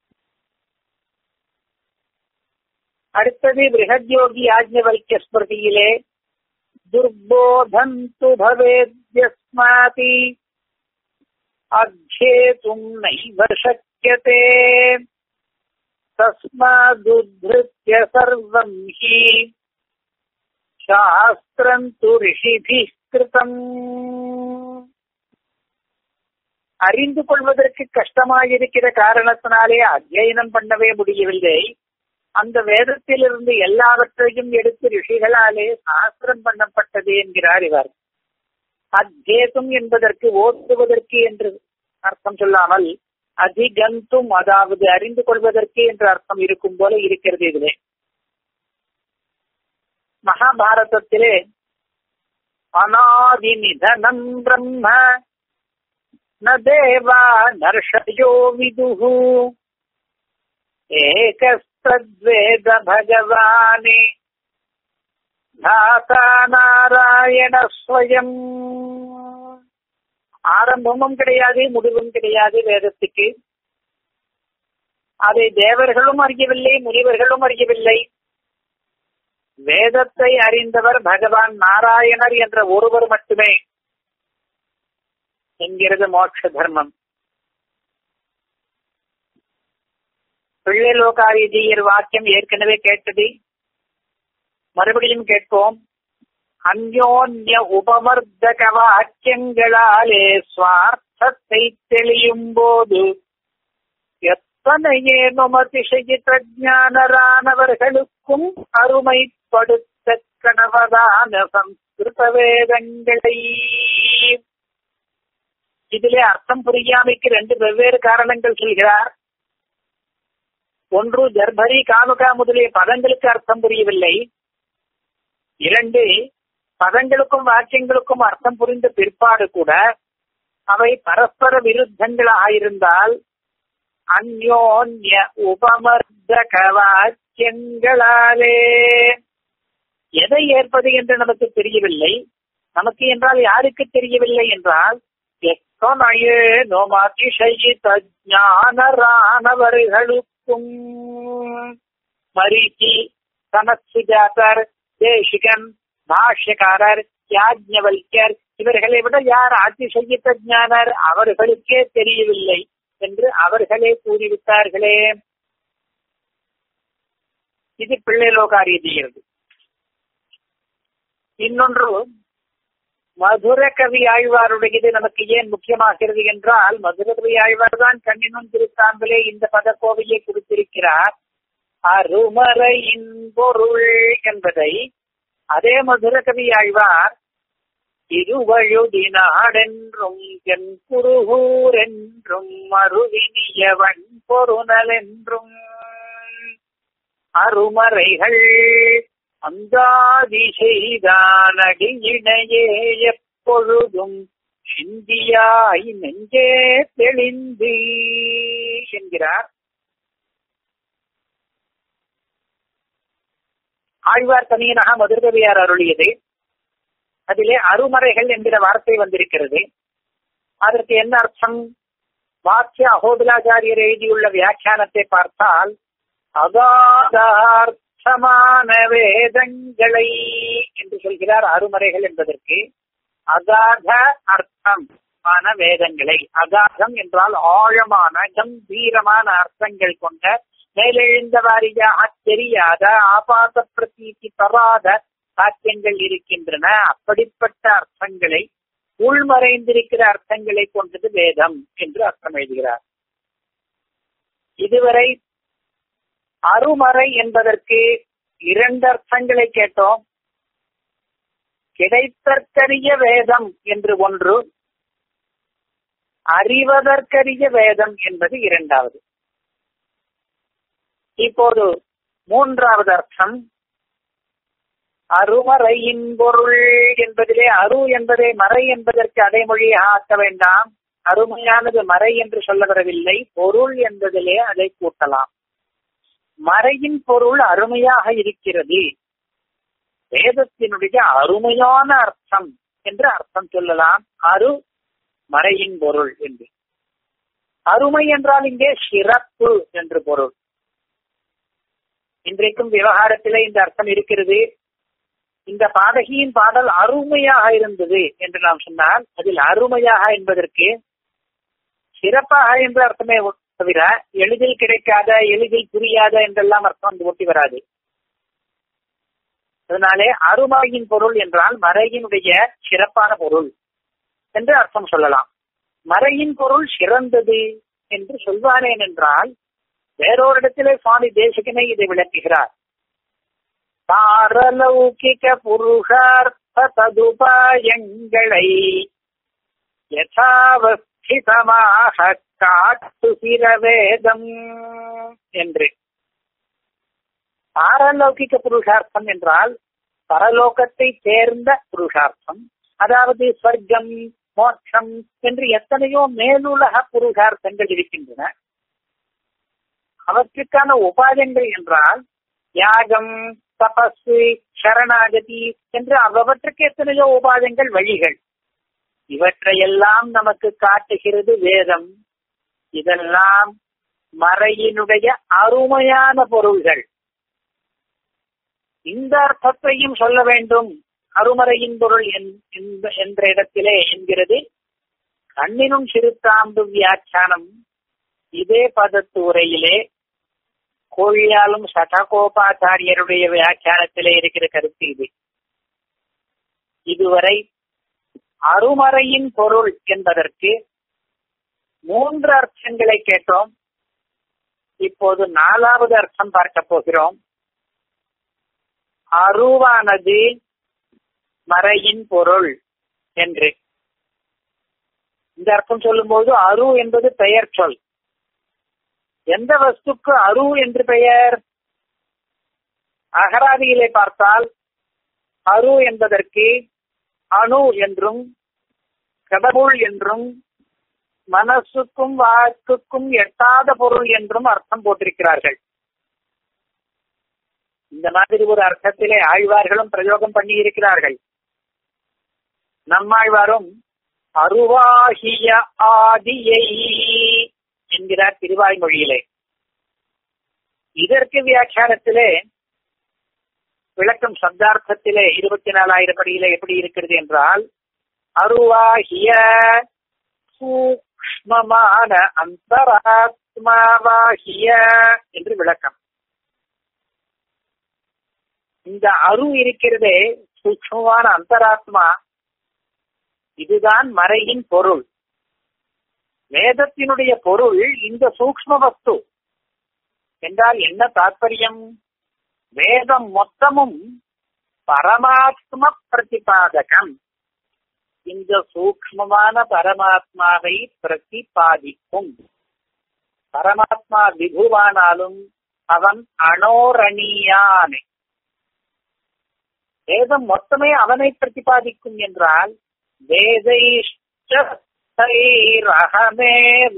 அடுத்தது பிருகத்யோகி ஆஜ்ஞவல்ய ஸ்மிருதியிலே துர்போதந்து பவேத்யஸ்மாதி அக்ஷேதும் நைவ சக்கியதே தஸ்மாதுத்ருத்ய சர்வம் ஹி சாஸ்திரம் து ரிஷிபிः கிருதம் அறிந்து கொள்வதற்கு கஷ்டமாயிருக்கிற காரணத்தினாலே அத்தியனம் பண்ணவே முடியவில்லை அந்த வேதத்திலிருந்து எல்லாவற்றையும் எடுத்து ரிஷிகளாலே சாஸ்திரம் பண்ணப்பட்டது என்கிறார் இவர் அத்தியேதும் என்பதற்கு ஓட்டுவதற்கு என்று அர்த்தம் சொல்லாமல் அதிகந்தும் அதாவது அறிந்து கொள்வதற்கு என்று அர்த்தம் இருக்கும் போல இருக்கிறது இதிலே மகாபாரதத்திலே அநாதி நிதனம் பிரம்ம ந தேவா நர்ஷயோ விதுஹு ஏகஸ்தத்வேத பகவானே தாத்தா நாராயண ஸ்வயம் ஆரம்பமும் கிடையாது முடிவும் கிடையாது வேதத்துக்கு அதை தேவர்களும் அறியவில்லை முனிவர்களும் அறியவில்லை வேதத்தை அறிந்தவர் பகவான் நாராயணர் என்ற ஒருவர் மட்டுமே என்கிறது மோட்ச தர்மம் பிள்ளை லோகாரிஜியர் வாக்கியம் ஏற்கனவே கேட்டது மறுபடியும் கேட்போம் அந்யோன்ய உபமர்த்தக வாக்கியங்களாலே சுவார்த்தத்தை தெளியும் போது எத்தனையே மமதிசயித்த ஞானரானவர்களுக்கும் அருமைப்படுத்த கணவதான சம்ஸ்கிருத வேதங்களை இதிலே அர்த்தம் புரியாமைக்கு ரெண்டு வெவ்வேறு காரணங்கள் சொல்கிறார் ஒன்று ஜர்பரி காமுகா முதலிய பதங்களுக்கு அர்த்தம் புரியவில்லை இரண்டு பதங்களுக்கும் வாக்கியங்களுக்கும் அர்த்தம் புரிந்த பிற்பாடு கூட அவை பரஸ்பர விருத்தங்களாக இருந்தால் அந்யோன்ய உபமர்த்தக வாக்கியங்களாலே எதை ஏற்பது என்று நமக்கு தெரியவில்லை நமக்கு என்றால் யாருக்கு தெரியவில்லை என்றால் எத்தனையே நோமாதிசயித்த ஞானரானவர்களுக்கும் மரிச்சி சமத்சுஜாதர் தேசிகன் பாஷ்யக்காரர் யாஜ்ஞவல்யர் இவர்களை விட யார் அதிசயித்த ஞானர் அவர்களுக்கே தெரியவில்லை என்று அவர்களே கூறிவிட்டார்களே இது பிள்ளை லோகாரியது இன்னொன்று மதுர கவி ஆழ்வாருடையது நமக்கு ஏன் முக்கியமாகிறது என்றால் மதுர கவி ஆழ்வார் தான் கண்ணினும் திருத்தாம்பிலே இந்த பதக்கோவையை கொடுத்திருக்கிறார் அருமறையின் பொருள் என்பதை அதே மதுர கவி ஆழ்வார் திருவழுதி நாடென்றும் என் குருகூர் என்றும் மறுவினியவன் பொருணல் என்றும் அருமறைகள் அந்தாதி செய்தானடியினையே எப்பொழுதும் சிந்தியாய் நெஞ்சே தெளிந்து என்கிறார் ஆழ்வார் தனியனாக மதுரகவியார் அருளியது அதிலே அருமறைகள் என்கிற வார்த்தை வந்திருக்கிறது அதற்கு என்ன அர்த்தம் வாக்கிய அகோபிலாச்சாரியர் எழுதியுள்ள வியாக்கியானத்தை பார்த்தால் அகாதார்த்தமான வேதங்களை என்று சொல்கிறார் அருமறைகள் என்பதற்கு அகாத அர்த்தம் ஆன வேதங்களை அகாதம் என்றால் ஆழமான கம்பீரமான அர்த்தங்கள் கொண்ட மேலெழுந்த வாரியாக தெரியாத ஆபாத பிரதீதி தராத சாத்தியங்கள் இருக்கின்றன அப்படிப்பட்ட அர்த்தங்களை உள்மறைந்திருக்கிற அர்த்தங்களை கொண்டது வேதம் என்று அர்த்தம் எழுதுகிறார் இதுவரை அருமறை என்பதற்கு இரண்டு அர்த்தங்களை கேட்டோம் கிடைத்தற்கரிய வேதம் என்று ஒன்று அறிவதற்கரிய வேதம் என்பது இரண்டாவது இப்போது மூன்றாவது அர்த்தம் அருமறையின் பொருள் என்பதிலே அரு என்பதை மறை என்பதற்கு அடைமொழியாக ஆக்க வேண்டாம் அருமையானது மறை என்று சொல்ல வரவில்லை பொருள் என்பதிலே அதை கூட்டலாம் மறையின் பொருள் அருமையாக இருக்கிறது வேதத்தினுடைய அருமையான அர்த்தம் என்று அர்த்தம் சொல்லலாம் அரு மறையின் பொருள் என்று அருமை என்றால் இங்கே சிறப்பு என்று பொருள் இன்றைக்கும் விவகாரத்திலே இந்த அர்த்தம் இருக்கிறது இந்த பாடகியின் பாடல் அருமையாக இருந்தது என்று நாம் சொன்னால் அதில் அருமையாக என்பதற்கு சிறப்பாக என்ற அர்த்தமே தவிர எளிதில் கிடைக்காத எளிதில் புரியாத என்றெல்லாம் அர்த்தம் வந்து ஒட்டி வராது அதனாலே அருமறையின் பொருள் என்றால் மறையினுடைய சிறப்பான பொருள் என்று அர்த்தம் சொல்லலாம் மறையின் பொருள் சிறந்தது என்று சொல்வானேன் என்றால் வேறொரிடத்திலே சுவாமி தேசிகனை இதை விளக்குகிறார் பாரலௌகிக புருஷார்த்த ததுபாயங்களை யதாவஸ்திதமாக காட்டுகிற வேதம் என்று பாரலௌகிக புருஷார்த்தம் என்றால் பரலோகத்தை சேர்ந்த புருஷார்த்தம் அதாவது ஸ்வர்க்கம் மோட்சம் என்று எத்தனையோ மேலுலக புருஷார்த்தங்கள் இருக்கின்றன அவற்றுக்கான உபாயங்கள் என்றால் யாகம் தபசு சரணாகதி என்று அவற்றுக்கு எத்தனையோ உபாயங்கள் வழிகள் இவற்றையெல்லாம் நமக்கு காட்டுகிறது வேதம் இதெல்லாம் மறையினுடைய அருமையான பொருள்கள் இந்த அர்த்தத்தையும் சொல்ல வேண்டும் அருமறையின் பொருள் என்ற இடத்திலே என்கிறது கண்ணினும் சிறுத்தாம்பு வியாக்கியானம் இதே பதத்து உரையிலே கோழியாலும் சடகோபாச்சாரியருடைய வியாக்கியானத்திலே இருக்கிற கருத்து இது இதுவரை அருமறையின் பொருள் என்பதற்கு மூன்று அர்த்தங்களை கேட்டோம் இப்போது நாலாவது அர்த்தம் பார்க்க போகிறோம் அருவானது மறையின் பொருள் என்று இந்த அர்த்தம் சொல்லும்போது அரு என்பது பெயர் சொல் எந்த வஸ்துக்கு அரு என்று பெயர் அகராதியிலே பார்த்தால் அரு என்பதற்கு அணு என்றும் கடவுள் என்றும் மனசுக்கும் வாக்குக்கும் எட்டாத பொருள் என்றும் அர்த்தம் போட்டிருக்கிறார்கள் இந்த மாதிரி ஒரு அர்த்தத்திலே ஆழ்வார்களும் பிரயோகம் பண்ணி இருக்கிறார்கள் நம்மாழ்வாரும் அருவாகிய ஆதியை என்கிறார் திருவாய்மொழியிலே இதற்கு வியாக்கியானத்திலே விளக்கம் சப்தார்த்தத்திலே இருபத்தி நாலாயிரம் படியிலே எப்படி இருக்கிறது என்றால் அருவாகிய சூக்மமான அந்தராத்மாவாகிய என்று விளக்கம் இந்த அரு இருக்கிறதே சூக்மமான அந்தராத்மா இதுதான் மறையின் பொருள் வேதத்தினுடைய பொருள் இந்த சூக்ம வஸ்து என்றால் என்ன தாற்பயம் வேதம் மொத்தமும் பரமாத்ம பிரதிபாதகம் இந்த சூக்மமான பரமாத்மாவை பிரதிபாதிக்கும் பரமாத்மா விபுவானாலும் அவன் அனோரணியானே வேதம் மொத்தமே அவனை பிரதிபாதிக்கும் என்றால் வேதைரகமே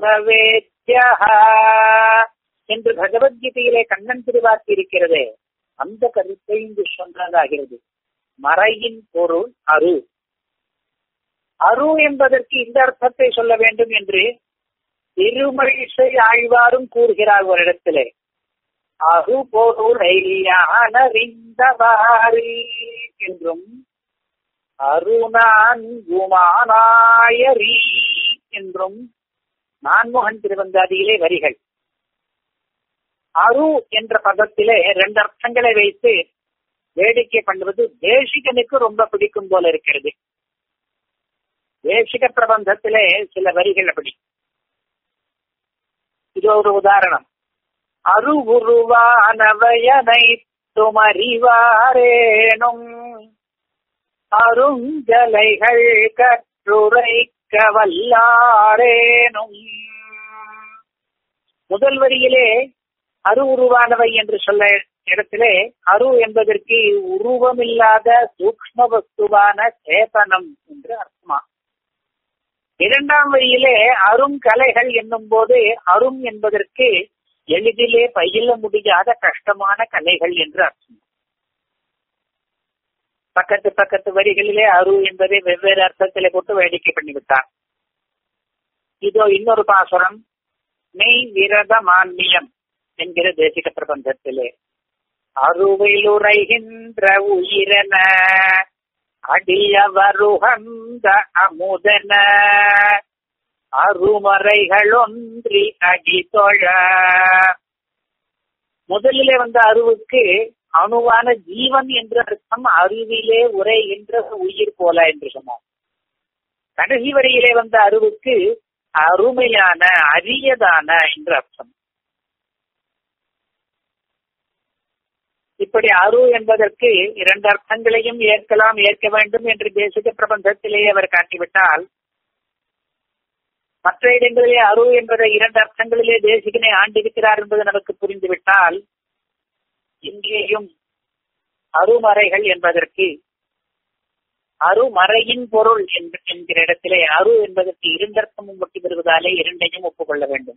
என்று பகவத்கீதையிலே கண்ணன் திருவாக்கி இருக்கிறதே அந்த கருத்தை இங்கு சொன்னதாகிறது மறையின் பொருள் அரு அரு என்பதற்கு இந்த அர்த்தத்தை சொல்ல வேண்டும் என்று திருமழிசை ஆழ்வாரும் கூறுகிறார் ஒரு இடத்திலே அரு பொருளை யானறிந்தவாறு என்றும் அருணான்குமானாயரி என்றும் நான்முகன் திருவந்தாதியிலே வரிகள் அரு என்ற பதத்திலே ரெண்டு அர்த்தங்களை வைத்து வேடிக்கை பண்ணுவது தேசிகனுக்கு ரொம்ப பிடிக்கும் போல இருக்கிறது தேசிக பிரபந்தத்திலே சில வரிகள் அப்படி இது ஒரு உதாரணம் அரு உருவானவயனை துமறிவாரேனும் அருங்கலைகள் கற்றுரைக்க வல்லாரேனும் முதல் வரியிலே அரு உருவானவை என்று சொல்ல இடத்திலே அரு என்பதற்கு உருவமில்லாத சூக்ம வஸ்துவான சேதனம் என்று அர்த்தமா இரண்டாம் வரியிலே அரும் கலைகள் என்னும் போது அரும் என்பதற்கு எளிதிலே பயில முடியாத கஷ்டமான கலைகள் என்று அர்த்தம் பக்கத்து பக்கத்து வரிகளிலே அரு என்பதை வெவ்வேறு அர்த்தத்திலே போட்டு வேடிக்கை பண்ணிவிட்டார் இதோ இன்னொரு பாசுரம் மெய் விரத மான்மியம் என்கிற தேசிக பிரபந்தத்திலே அருவிலுரைகின்ற உயிரென அடியவருகந்த அமுதன அருமறைகளொன்றி அடித்தொழ முதலிலே வந்த அருவுக்கு அணுவான ஜீவன் என்ற அர்த்தம் அருவிலே உரைகின்ற உயிர் போல என்று சொன்னார் கடைசி வரையிலே வந்த அருவுக்கு அருமையான அரியதான என்று அர்த்தம் இப்படி அரு என்பதற்கு இரண்டு அர்த்தங்களையும் ஏற்கலாம் ஏற்க வேண்டும் என்று தேசிக பிரபந்தத்திலேயே அவர் காட்டிவிட்டால் மற்ற இடங்களிலே அரு என்பதை இரண்டு அர்த்தங்களிலே தேசிகனை ஆண்டிருக்கிறார் என்பது நமக்கு புரிந்துவிட்டால் இங்கேயும் அருமறைகள் என்பதற்கு அருமறையின் பொருள் என்கிற இடத்திலே அரு என்பதற்கு இரண்டர்த்தமும் ஒட்டி வருவதாலே இரண்டையும் ஒப்புக்கொள்ள வேண்டும்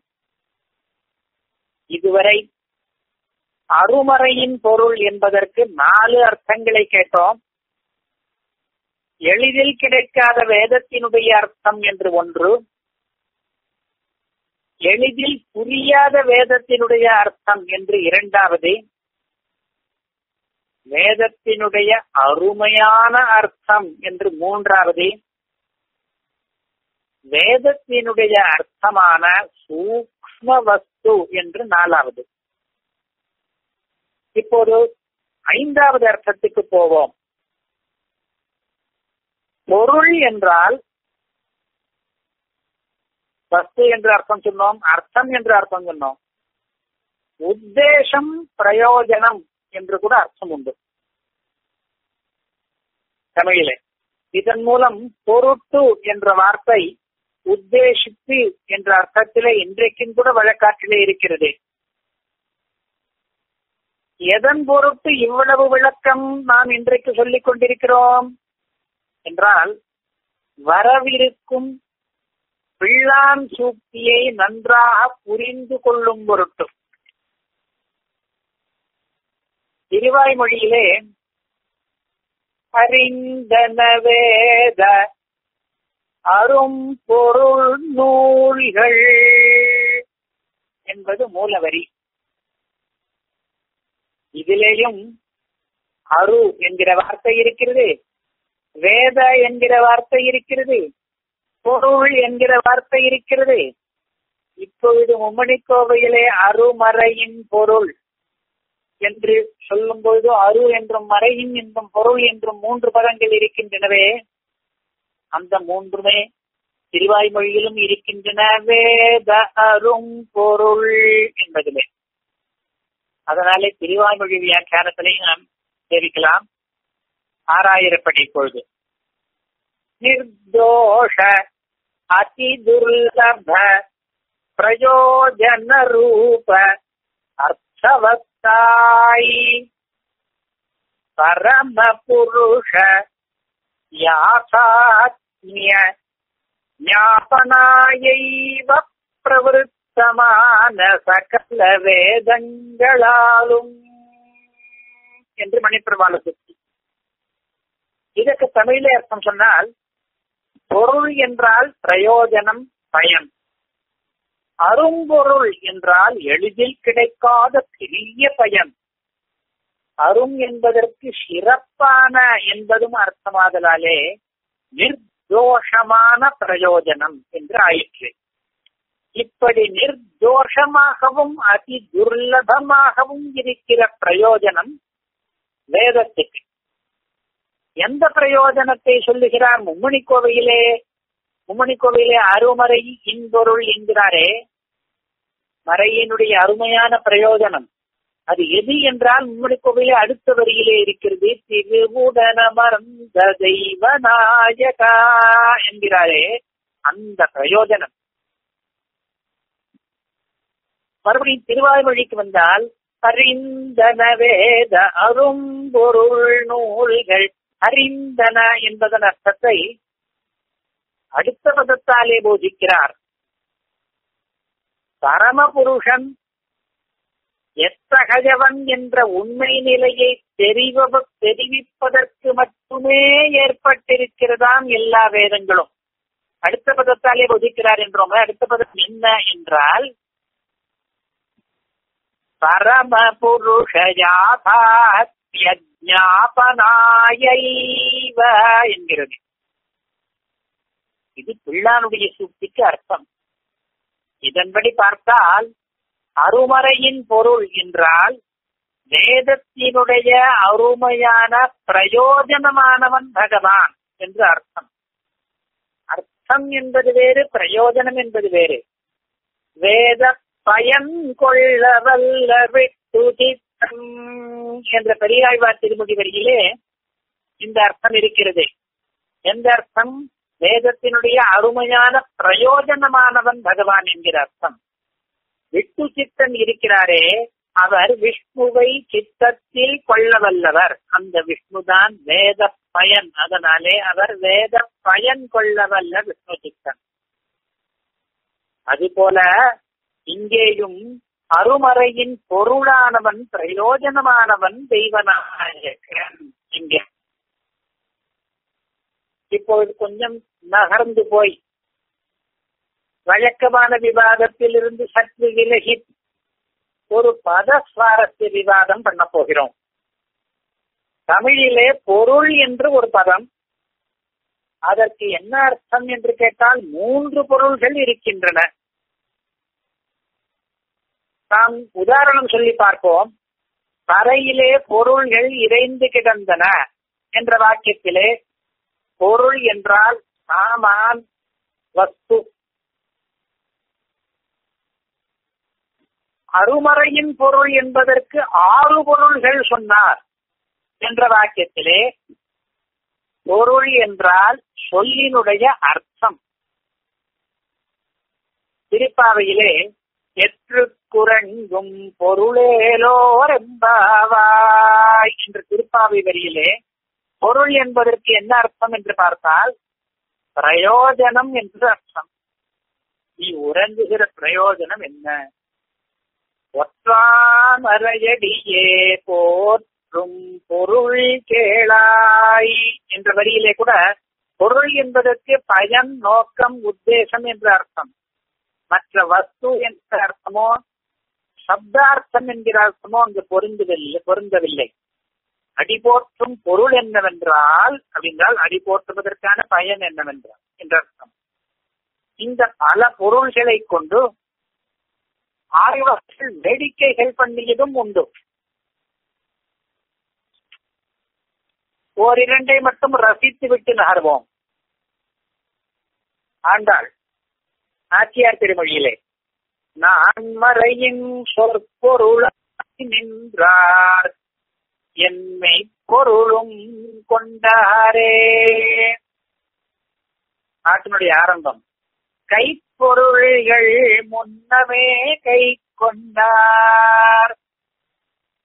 இதுவரை அருமறையின் பொருள் என்பதற்கு நாலு அர்த்தங்களை கேட்டோம் எளிதில் கிடைக்காத வேதத்தினுடைய அர்த்தம் என்று ஒன்று எளிதில் புரியாத வேதத்தினுடைய அர்த்தம் என்று இரண்டாவது வேதத்தினுடைய அருமையான அர்த்தம் என்று மூன்றாவது வேதத்தினுடைய அர்த்தமான சூக்ம வஸ்து என்று நாலாவது இப்போது ஐந்தாவது அர்த்தத்துக்கு போவோம் பொருள் என்றால் வஸ்து என்று அர்த்தம் சொன்னோம் அர்த்தம் என்று அர்த்தம் சொன்னோம் உத்தேசம் பிரயோஜனம் என்று கூட அர்த்தம் உண்டு தமிழிலே இதன் மூலம் பொருட்டு என்ற வார்த்தை உத்தேசித்து என்ற அர்த்தத்திலே இன்றைக்கும் கூட வழக்காற்றிலே இருக்கிறது எதன் பொருட்டு இவ்வளவு விளக்கம் நாம் இன்றைக்கு சொல்லிக் கொண்டிருக்கிறோம் என்றால் வரவிருக்கும் பிள்ளான் சூக்தியை நன்றாக புரிந்து கொள்ளும் பொருட்டு திருவாய்மொழியிலே அறிந்தன வேத அரும் பொருள் நூல்கள் என்பது மூலவரி இதிலேயும் அரு என்கிற வார்த்தை இருக்கிறது வேத என்கிற வார்த்தை இருக்கிறது பொருள் என்கிற வார்த்தை இருக்கிறது இப்பொழுது மும்மணிக்கோவையிலே அருமறையின் பொருள் என்று சொல்லும் பொழுது அரு என்றும் மறையின் என்றும் பொருள் என்றும் மூன்று பதங்கள் இருக்கின்றனவே அந்த மூன்றுமே திருவாய்மொழியிலும் இருக்கின்றன வேத அரும் பொருள் என்பதிலே அதனாலே திருவாய்மொழி வியாக்கியானத்திலையும் நாம் தெரிவிக்கலாம் ஆறாயிரப்படி இப்பொழுது நிர்தோஷ அதிதுர்லப பிரயோஜன ரூப அர்த்த உற்சவத்தாய் பரம புருஷ யாசாத்மிய ஞாபனாயைவ பிரவருத்தமான சகல வேதங்களாலும் என்று மணிப்பிரபால சுத்தி இதற்கு தமிழிலே அர்த்தம் சொன்னால் பொருள் என்றால் பிரயோஜனம் பயன் அரும்பொருள் என்றால் எளிதில் கிடைக்காத பெரிய பயன் அரும் என்பதற்கு சிறப்பான என்பதும் அர்த்தமாதலாலே நிர்தோஷமான பிரயோஜனம் என்று ஆயிற்று இப்படி நிர்தோஷமாகவும் அதி துர்லபமாகவும் இருக்கிற பிரயோஜனம் வேதத்துக்கு எந்த பிரயோஜனத்தை சொல்லுகிறார் மும்மணி கோவையிலே மும்மணி கோவையிலே அருமறை இன்பொருள் என்கிறாரே மறையினுடைய அருமையான பிரயோஜனம் அது எது என்றால் மும்மணி கோவையிலே அடுத்த வரியிலே இருக்கிறது திருவுடன மறந்த தெய்வநாயகா என்கிறாரே அந்த பிரயோஜனம் மறுபடியும் திருவாய்மொழிக்கு வந்தால் அறிந்தன வேத அரும்பொருள் நூல்கள் அறிந்தன என்பதன் அர்த்தத்தை அடுத்த பதத்தாலே போதிக்கிறார் பரமபுருஷன் எத்தகஜவன் என்ற உண்மை நிலையை தெரிவ தெரிவிப்பதற்கு மட்டுமே ஏற்பட்டிருக்கிறதாம் எல்லா வேதங்களும் அடுத்த பதத்தாலே போதிக்கிறார் என்றோம் அடுத்த பதம் என்ன என்றால் பரம புருஷயாபாத்யஜாபனாயைவ என்கிறது இது பிள்ளானுடைய சூக்திக்கு அர்த்தம் இதன்படி பார்த்தால் அருமறையின் பொருள் என்றால் வேதத்தினுடைய அருமையான பிரயோஜனமானவன் பகவான் என்று அர்த்தம் அர்த்தம் என்பது வேறு பிரயோஜனம் என்பது வேறு வேத பயன் கொள்ள வல்ல விட்டுதித்தம் என்ற பெரியாழ்வார் திருமுடி வரியிலே இந்த அர்த்தம் இருக்கிறது எந்த அர்த்தம் வேதத்தினுடைய அருமையான பிரயோஜனமானவன் பகவான் என்கிற அர்த்தம் விட்டு சித்தன் இருக்கிறாரே அவர் விஷ்ணுவை சித்தத்தில் கொள்ள வல்லவர் அந்த விஷ்ணுதான் வேத பயன் அதனாலே அவர் வேத பயன் கொள்ள வல்ல விஷ்ணு சித்தன் அதுபோல இங்கேயும் அருமறையின் பொருளானவன் பிரயோஜனமானவன் தெய்வநாயகன் இங்கே இப்பொழுது கொஞ்சம் நகர்ந்து போய் வழக்கமான விவாதத்தில் இருந்து சற்று விலகி ஒரு பத சுவாரஸ்ய விவாதம் பண்ண போகிறோம் தமிழிலே பொருள் என்று ஒரு பதம் அதற்கு என்ன அர்த்தம் என்று கேட்டால் மூன்று பொருள்கள் இருக்கின்றன நாம் உதாரணம் சொல்லி பார்ப்போம் தரையிலே பொருள்கள் இறைந்து கிடந்தன என்ற வாக்கியத்திலே பொருள் என்றால் சாமான் வஸ்து அருமறையின் பொருள் என்பதற்கு ஆறு பொருள்கள் சொன்னார் என்ற வாக்கியத்திலே பொருள் என்றால் சொல்லினுடைய அர்த்தம் திருப்பாவையிலே எற்று குரங்கும் பொருளேலோரெம்பாவாய் என்ற திருப்பாவை வரியிலே பொருள் என்பதற்கு என்ன அர்த்தம் என்று பார்த்தால் பிரயோஜனம் என்று அர்த்தம் நீ உறங்குகிற பிரயோஜனம் என்ன ஒற்றாமறையடியே போற்றும் பொருள் கேளாய் என்ற வரியிலே கூட பொருள் என்பதற்கு பயன் நோக்கம் உத்தேசம் என்ற அர்த்தம் மற்ற வஸ்து என்ற அர்த்தமோ சப்தார்த்தம் என்கிற அர்த்தமோ அங்கு பொருந்தவில்லை பொருந்தவில்லை அடி போற்றும் பொருள் என்னவென்றால் அப்படின்றால் அடி போற்றுவதற்கான பயன் என்னவென்றால் என்ற அர்த்தம் இந்த பல பொருள்களை கொண்டு ஆய்வர்கள் வேடிக்கைகள் பண்ணியதும் உண்டு ஓரிரண்டை மட்டும் ரசித்து விட்டு நகர்வோம் ஆண்டாள் ஆச்சியார் திருமொழியிலே நான் மறையின் சொற்பொருள் நின்றார் என்னை பொருளும் கொண்டாரே பாட்டினுடைய ஆரம்பம் கைப்பொருள்கள் முன்னமே கை கொண்டார்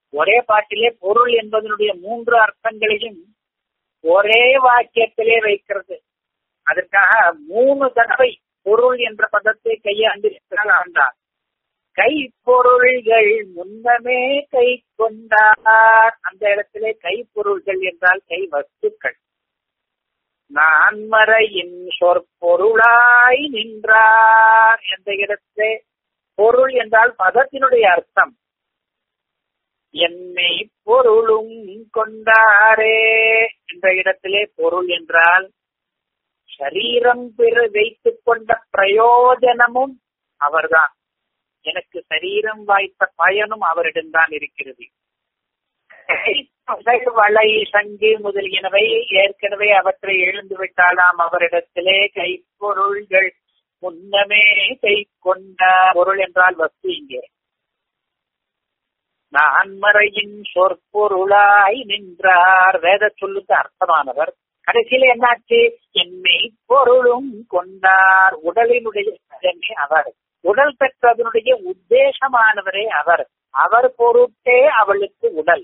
ஒரே பாட்டிலே பொருள் என்பதனுடைய மூன்று அர்த்தங்களையும் ஒரே வாக்கியத்திலே வைக்கிறது அதற்காக மூணு தடவை பொருள் என்ற பதத்தை கையாண்டிருக்கிறார் ஆண்டார் கை பொருள்கள் முன்னமே கை கொண்டார் அந்த இடத்திலே கை பொருள்கள் என்றால் கை வஸ்துக்கள் நான்மறையின் சொற்பொருளாய் நின்றார் என்ற இடத்திலே பொருள் என்றால் பதத்தினுடைய அர்த்தம் என்னை பொருளும் கொண்டாரே என்ற இடத்திலே பொருள் என்றால் சரீரம் பெரு வைத்துக் கொண்ட பிரயோஜனமும் அவர்தான் எனக்கு சரீரம் வாய்த்த பயனும் அவரிடம்தான் இருக்கிறது வளை சங்கு முதலியனவை ஏற்கனவே அவற்றை எழுந்து விட்டாலாம் அவரிடத்திலே கைப்பொருள்கள் முன்னமே கை கொண்ட பொருள் என்றால் வஸ்து இங்கே நான்மறையின் சொற்பொருளாய் நின்றார் வேத சொல்லுக்கு அர்த்தமானவர் கடைசியில என்னாச்சு என்னை பொருளும் கொண்டார் உடலினுடைய அதனே அவர் உடல் பெற்றதனுடைய உத்தேசமானவரே அவர் அவர் பொருட்டே அவளுக்கு உடல்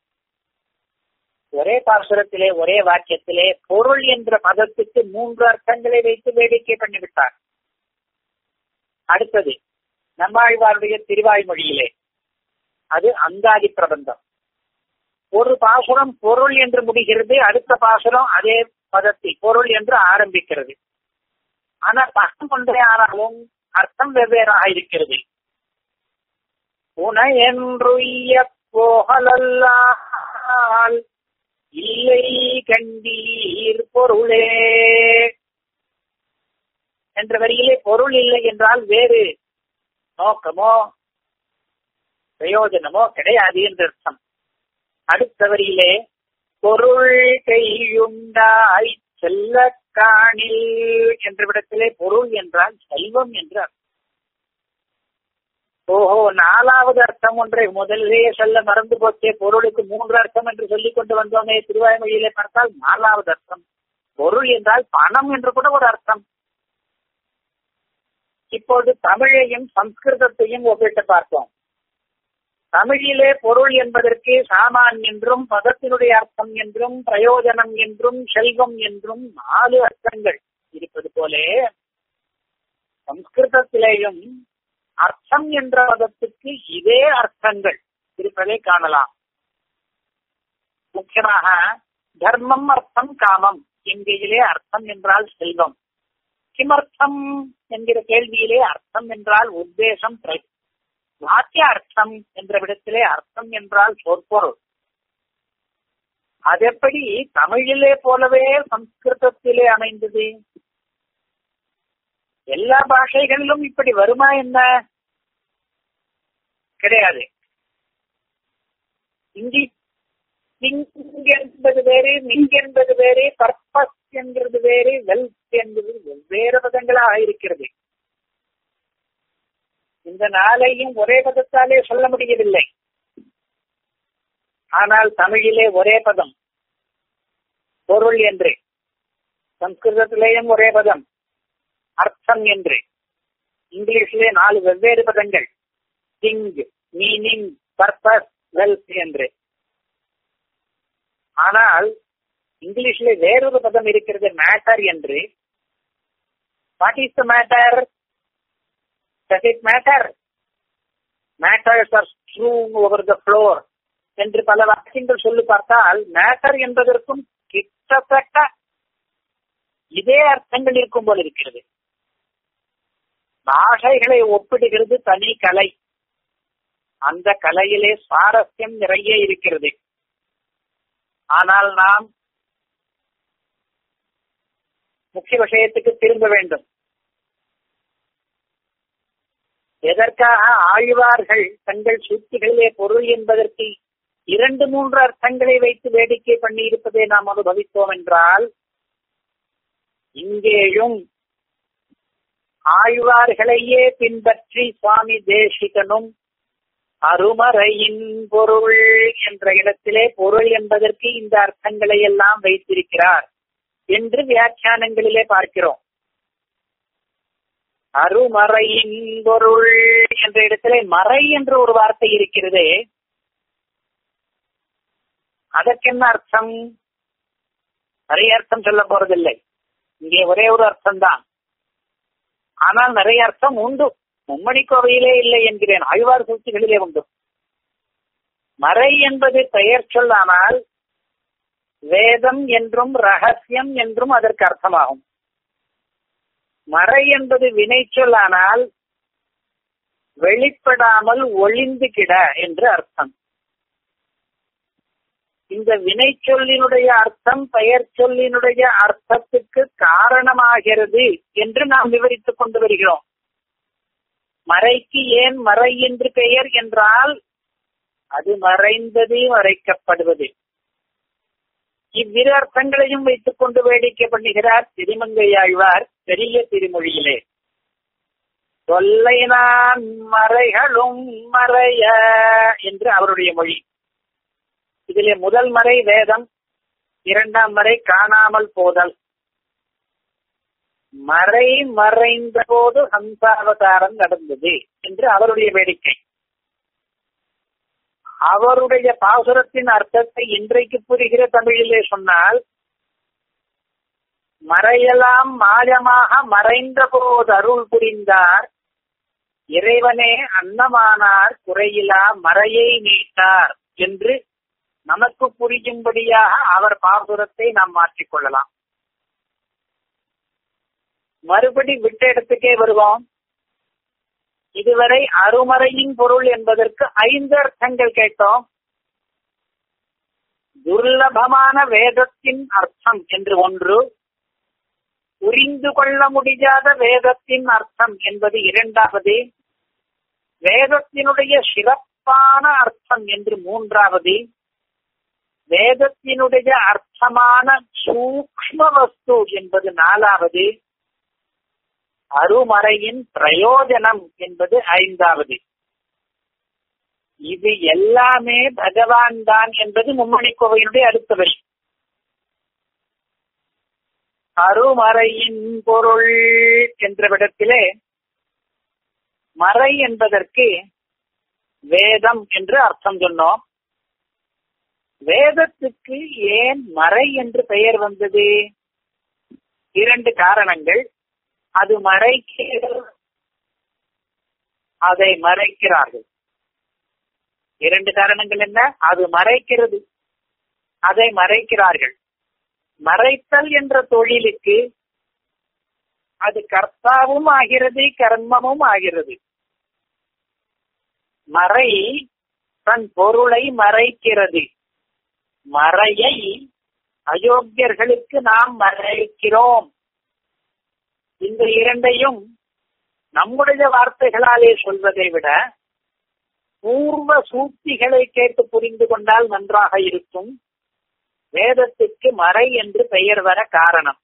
ஒரே பாசுரத்திலே ஒரே வாக்கியத்திலே பொருள் என்ற பதத்துக்கு மூன்று அர்த்தங்களை வைத்து வேடிக்கை பண்ணிவிட்டார் அடுத்தது நம்மாழ்வாருடைய திருவாய்மொழியிலே அது அங்காதி பிரபந்தம் ஒரு பாசுரம் பொருள் என்று முடிகிறது அடுத்த பாசுரம் அதே பதத்தில் பொருள் என்று ஆரம்பிக்கிறது ஆனால் பக்கம் ஒன்றே ஆனாலும் அர்த்தம் வெவ்வேறாக இருக்கிறது உன என்றுய்ய போகலல்லால் இல்லை கண்டீர் பொருளே என்ற வரியிலே பொருள் இல்லை என்றால் வேறு நோக்கமோ பிரயோஜனமோ கிடையாது என்று அர்த்தம் அடுத்த வரியிலே பொருள் கையுண்டாய் செல்ல காணில் என்ற விடத்திலே பொருள் என்றால் செல்வம் என்று அர்த்தம் ஓஹோ நாலாவது அர்த்தம் ஒன்றை முதலிலேயே சொல்ல மறந்து போச்சே பொருளுக்கு மூன்று அர்த்தம் என்று சொல்லிக் கொண்டு வந்தோமே திருவாய்மொழியிலே பார்த்தால் நாலாவது அர்த்தம் பொருள் என்றால் பணம் என்று கூட ஒரு அர்த்தம் இப்போது தமிழையும் சம்ஸ்கிருதத்தையும் ஒப்பிட்டு பார்த்தோம் தமிழிலே பொருள் என்பதற்கு சாமான் என்றும் பதத்தினுடைய அர்த்தம் என்றும் பிரயோஜனம் என்றும் செல்வம் என்றும் நாலு அர்த்தங்கள் இருப்பது போலே சம்ஸ்கிருதத்திலேயும் அர்த்தம் என்ற பதத்துக்கு இதே அர்த்தங்கள் இருப்பதை காணலாம் முக்கியமாக தர்மம் அர்த்தம் காமம் என்கையிலே அர்த்தம் என்றால் செல்வம் கிமர்த்தம் என்கிற கேள்வியிலே அர்த்தம் என்றால் உத்தேசம் வாக்கிய அர்த்தம் என்ற விடத்திலே அர்த்தம் என்றால் சொற்பொருள் அதெப்படி தமிழிலே போலவே சம்ஸ்கிருதத்திலே அமைந்தது எல்லா பாஷைகளிலும் இப்படி வருமா என்ன கிடையாது இந்தி திங் என்பது வேறு மிங் என்பது வேறு பர்பஸ் என்கிறது வேறு வெல்த் என்பது வெவ்வேறு பதங்களாக இருக்கிறது இந்த நாளையும் ஒரே பதத்தாலே சொல்ல முடியவில்லை ஆனால் தமிழிலே ஒரே பதம் பொருள் என்று சம்ஸ்கிருதத்திலேயும் ஒரே பதம் அர்த்தம் என்று இங்கிலீஷிலே நாலு வெவ்வேறு பதங்கள் திங் மீனிங் பர்பஸ் வெல்த் என்று ஆனால் இங்கிலீஷ்ல வேறொரு பதம் இருக்கிறது மேட்டர் என்று what is the matter does it matter matters are strewn over the floor என்று பல வாக்கியங்கள் சொல்லி பார்த்தால் மேட்டர் என்பதற்கும் கிட்டத்தட்ட இதே அர்த்தங்கள் இருக்கும் போல் இருக்கிறது பாஷைகளை ஒப்பிடுகிறது தனி கலை அந்த கலையிலே சுவாரஸ்யம் நிறைய இருக்கிறது ஆனால் நாம் முக்கிய விஷயத்துக்கு திரும்ப வேண்டும் எதற்காக ஆழ்வார்கள் தங்கள் சூழ்ச்சிகளிலே பொருள் என்பதற்கு இரண்டு மூன்று அர்த்தங்களை வைத்து வேடிக்கை பண்ணி இருப்பதை நாம் அனுபவித்தோம் என்றால் இங்கேயும் ஆழ்வார்களையே பின்பற்றி சுவாமி தேசிகனும் அருமறையின் பொருள் என்ற இடத்திலே பொருள் என்பதற்கு இந்த அர்த்தங்களை எல்லாம் வைத்திருக்கிறார் என்று வியாக்கியானங்களிலே பார்க்கிறோம் அருமறையின் பொருள் என்ற இடத்திலே மறை என்ற ஒரு வார்த்தை இருக்கிறது அதற்கு என்ன அர்த்தம் நிறைய அர்த்தம் சொல்ல போறதில்லை இங்கே ஒரே ஒரு அர்த்தம் தான் ஆனால் நிறைய அர்த்தம் உண்டு மும்மணி கோவையிலே இல்லை என்கிறேன் ஆழ்வார் சூழ்ச்சிகளிலே உண்டு மறை என்பது பெயர் சொல்லானால் வேதம் என்றும் ரகசியம் என்றும் அதற்கு அர்த்தமாகும் மறை என்பது வினை சொல்லானால் வெளிப்படாமல் ஒளிந்து கிட என்று அர்த்தம் இந்த வினை சொல்லினுடைய அர்த்தம் பெயர் சொல்லினுடைய அர்த்தத்துக்கு காரணமாகிறது என்று நாம் விவரித்துக் கொண்டு வருகிறோம் மறைக்கு ஏன் மறை என்று பெயர் என்றால் அது மறைந்தது மறைக்கப்படுவது இவ்விரு அர்த்தங்களையும் வைத்துக் கொண்டு வேடிக்கை பண்ணுகிறார் திருமங்கையாழ்வார் பெரிய திருமொழியிலே தொல்லை நான் மறைகளும் மறைய என்று அவருடைய மொழி இதிலே முதல் மறை வேதம் இரண்டாம் மறை காணாமல் போதல் மறை மறைந்த போது ஹம்சாவதாரம் நடந்தது என்று அவருடைய வேடிக்கை அவருடைய பாசுரத்தின் அர்த்தத்தை இன்றைக்கு புரிகிற தமிழிலே சொன்னால் மறையலாம் மாயமாக மறைந்த போது அருள் புரிந்தார் இறைவனே அன்னமானார் குறையிலா மறையை நீட்டார் என்று நமக்கு புரியும்படியாக அவர் பாசுரத்தை நாம் மாற்றிக்கொள்ளலாம் மறுபடி விட்ட இடத்துக்கே வருவோம் இதுவரை அருமறையின் பொருள் என்பதற்கு ஐந்து அர்த்தங்கள் கேட்டோம் துர்லபமான வேதத்தின் அர்த்தம் என்று ஒன்று புரிந்து கொள்ள முடியாத வேதத்தின் அர்த்தம் என்பது இரண்டாவது வேதத்தினுடைய சிறப்பான அர்த்தம் என்று மூன்றாவது வேதத்தினுடைய அர்த்தமான சூக்ம வஸ்து என்பது நாலாவது அருமறையின் பிரயோஜனம் என்பது ஐந்தாவது இது எல்லாமே பகவான் தான் என்பது மும்மணி கோவையினுடைய அடுத்த வரி அருமறையின் பொருள் என்ற விடத்திலே மறை என்பதற்கு வேதம் என்று அர்த்தம் சொன்னோம் வேதத்துக்கு ஏன் மறை என்று பெயர் வந்தது இரண்டு காரணங்கள் அது மறைக்க அதை மறைக்கிறார்கள் இரண்டு காரணங்கள் என்ன அது மறைக்கிறது அதை மறைக்கிறார்கள் மறைத்தல் என்ற தொழிலுக்கு அது கர்த்தாவும் ஆகிறது கர்மமும் ஆகிறது மறை தன் பொருளை மறைக்கிறது மறையை அயோக்கியர்களுக்கு நாம் மறைக்கிறோம் இந்த இரண்டையும் நம்முடைய வார்த்தைகளாலே சொல்வதை விட பூர்வ சூக்திகளை கேட்டு புரிந்து கொண்டால் நன்றாக இருக்கும் வேதத்துக்கு மறை என்று பெயர் வர காரணம்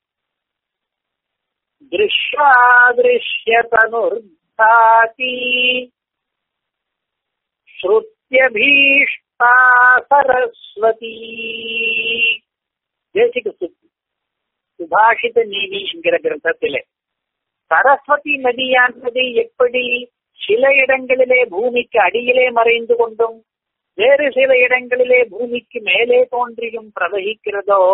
திருஷ்யாதிருஷ்யதனுர்தாதி ஸ்ருத்யபீஷ்டா சரஸ்வதி தேசிக சுத்தி சுபாஷித நீதி என்கிற கிரந்தத்திலே சரஸ்வதி நதியானது எப்படி சில இடங்களிலே பூமிக்கு அடியிலே மறைந்து கொண்டும் வேறு சில இடங்களிலே பூமிக்கு மேலே தோன்றியும் பிரவகிக்கிறதோ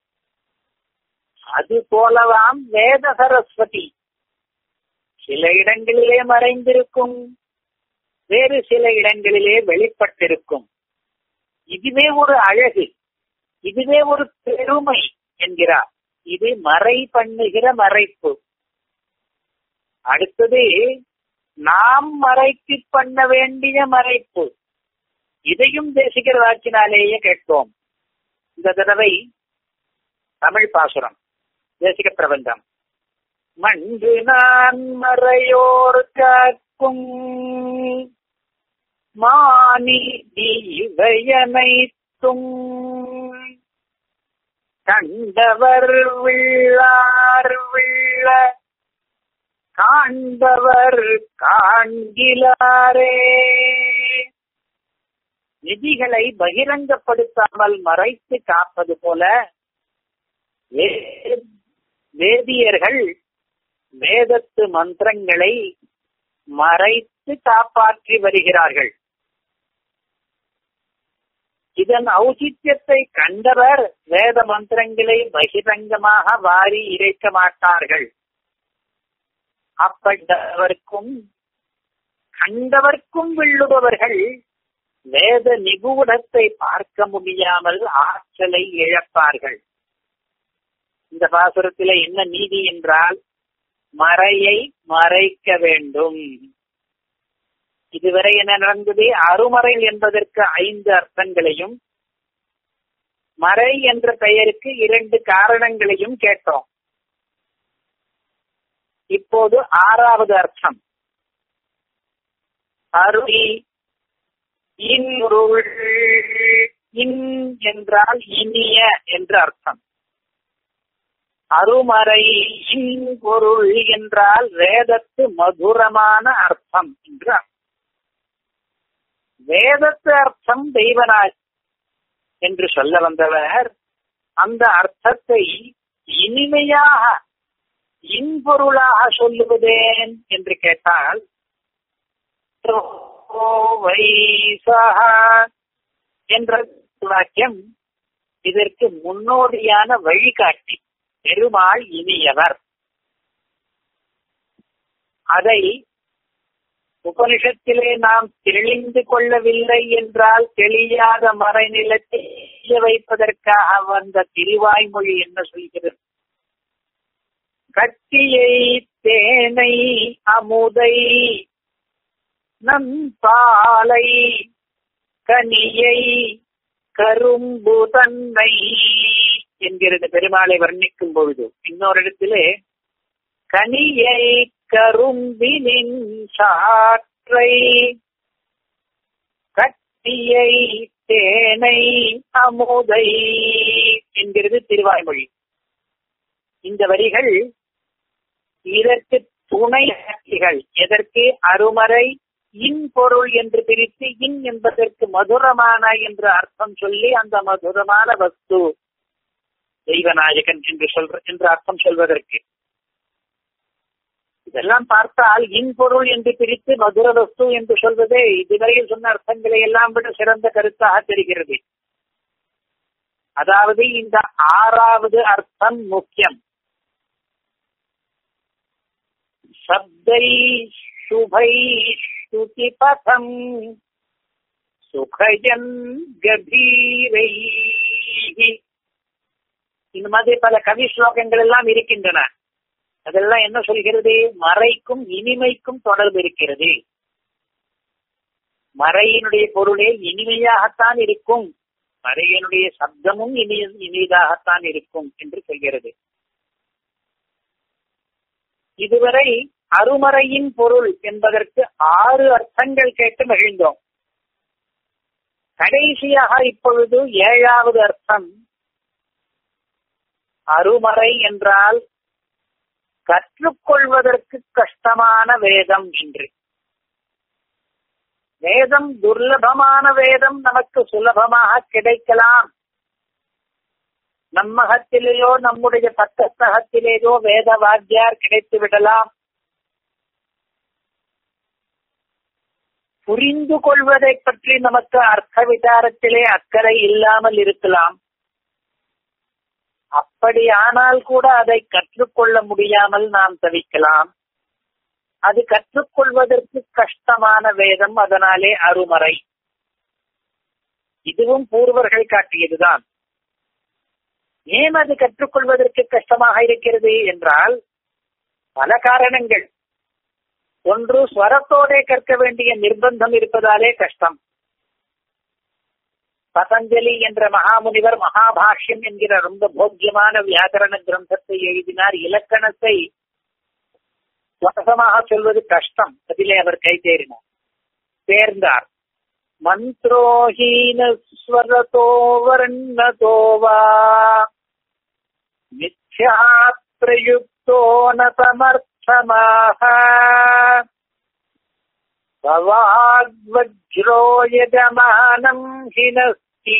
அது போலவாம் வேத சரஸ்வதி சில இடங்களிலே மறைந்திருக்கும் வேறு சில இடங்களிலே வெளிப்பட்டிருக்கும் இதுவே ஒரு அழகு இதுவே ஒரு பெருமை என்கிறார் இது மறை பண்ணுகிற மறைப்பு அடுத்தது நாம் மறைக்கு பண்ண வேண்டிய மறைப்பு இதையும் தேசிகர் வாக்கினாலேயே கேட்போம் இந்த தடவை தமிழ் பாசுரம் தேசிக பிரபந்தம் மன்று நான் மறையோர் காக்கும் மானி இவையனைத்தும் கண்டவர் விள்ளார் விள்ள காண்பவர் காண்கிலாரே நிதிகளை பகிரங்கப்படுத்தாமல் மறைத்து காப்பது போல வேதியர்கள் வேதத்து மந்திரங்களை மறைத்து காப்பாற்றி வருகிறார்கள் இதன் ஔசித்தியத்தை கண்டவர் வேத மந்திரங்களை பகிரங்கமாக வாரி இறைக்க மாட்டார்கள் அப்பட்டவர்க்கும் கண்டவர்க்கும் விள்ளுபவர்கள் வேத நிகூடத்தை பார்க்க முடியாமல் ஆற்றலை இழப்பார்கள் இந்த பாசுரத்தில என்ன நீதி என்றால் மறையை மறைக்க வேண்டும் இதுவரை என்ன நடந்தது அருமறை என்பதற்கு ஐந்து அர்த்தங்களையும் மறை என்ற பெயருக்கு இரண்டு காரணங்களையும் கேட்டோம் இப்போது ஆறாவது அர்த்தம் அருளி இன்ருள் இன் என்றால் இனிய என்று அர்த்தம் அருமறை இன் பொருள் என்றால் வேதத்து மதுரமான அர்த்தம் என்று அர்த்தம் வேதத்து அர்த்தம் தெய்வராஜ் என்று சொல்ல வந்தவர் அந்த அர்த்தத்தை இனிமையாக இன்பொருளாக சொல்லுவதேன் என்று கேட்டால் என்ற வாக்கியம் இதற்கு முன்னோடியான வழிகாட்டி பெருமாள் இனியவர் அதை உபனிஷத்திலே நாம் தெளிந்து கொள்ளவில்லை என்றால் தெளியாத மறைநிலத்தை வைப்பதற்காக வந்த திருவாய்மொழி என்ன சொல்கிறது கட்டியை தேனை அமுதை நம்பாலை கனியை கரும்பு தன்னை என்கிறது பெருமாளை வர்ணிக்கும் பொழுது இன்னொரு இடத்திலே கனியை கரும்பினின் சாற்றை கட்டியை தேனை அமுதை என்கிறது திருவாய்மொழி இந்த வரிகள் இதற்கு துணை சக்திகள் எதற்கு அருமறை இன் பொருள் என்று பிரித்து இன் என்பதற்கு மதுரமான என்று அர்த்தம் சொல்லி அந்த மதுரமான வஸ்து தெய்வநாயகன் என்று சொல்ற என்று அர்த்தம் சொல்வதற்கு இதெல்லாம் பார்த்தால் இன் பொருள் என்று பிரித்து மதுர வஸ்து என்று சொல்வதே இதுவரையில் சொன்ன அர்த்தங்களை எல்லாம் விட சிறந்த கருத்தாக தெரிகிறது அதாவது இந்த ஆறாவது அர்த்தம் முக்கியம் சப்தை சுபை ஸ்ருதி பதம் சுகஜன் கபீரை இந்த மாதிரி பல கவி ஸ்லோகங்கள் எல்லாம் இருக்கின்றன அதெல்லாம் என்ன சொல்கிறது மறைக்கும் இனிமைக்கும் தொடர்பு இருக்கிறது மறையினுடைய பொருளே இனிமையாகத்தான் இருக்கும் மறையினுடைய சப்தமும் இனி இனிதாகத்தான் இருக்கும் என்று சொல்கிறது இதுவரை அருமறையின் பொருள் என்பதற்கு ஆறு அர்த்தங்கள் கேட்டு மகிழ்ந்தோம் கடைசியாக இப்பொழுது ஏழாவது அர்த்தம் அருமறை என்றால் கற்றுக்கொள்வதற்கு கஷ்டமான வேதம் என்று வேதம் துர்லபமான வேதம் நமக்கு சுலபமாக கிடைக்கலாம் நம்மகத்திலேயோ நம்முடைய பக்கத்தகத்திலேயோ வேத வாத்தியார் கிடைத்து விடலாம் புரிந்து கொள்வதை பற்றி நமக்கு அர்த்த விசாரத்திலே அக்கறை இல்லாமல் இருக்கலாம் அப்படியானால் கூட அதை கற்றுக்கொள்ள முடியாமல் நாம் தவிக்கலாம் அது கற்றுக்கொள்வதற்கு கஷ்டமான வேதம் அதனாலே அருமறை இதுவும் பூர்வர்கள் காட்டியதுதான் ஏன் அது கற்றுக்கொள்வதற்கு கஷ்டமாக இருக்கிறது என்றால் பல காரணங்கள் ஒன்று ஸ்வரத்தோடே கற்க வேண்டிய நிர்பந்தம் இருப்பதாலே கஷ்டம் பதஞ்சலி என்ற மகாமுனிவர் மகாபாஷ்யம் என்கிற ரொம்ப போக்கியமான வியாக்கரண கிரந்தத்தை எழுதினார் இலக்கணத்தை வசமாக சொல்வது கஷ்டம் அதிலே அவர் கை தேறினார் தேர்ந்தார் மந்த்ரோஹீன ஸ்வரதோ வர்ணதோவா மித்யா பிரயுக்தோ ந சமர்த்தமாக भवाग्वज्रो यजमानम् हिनस्ति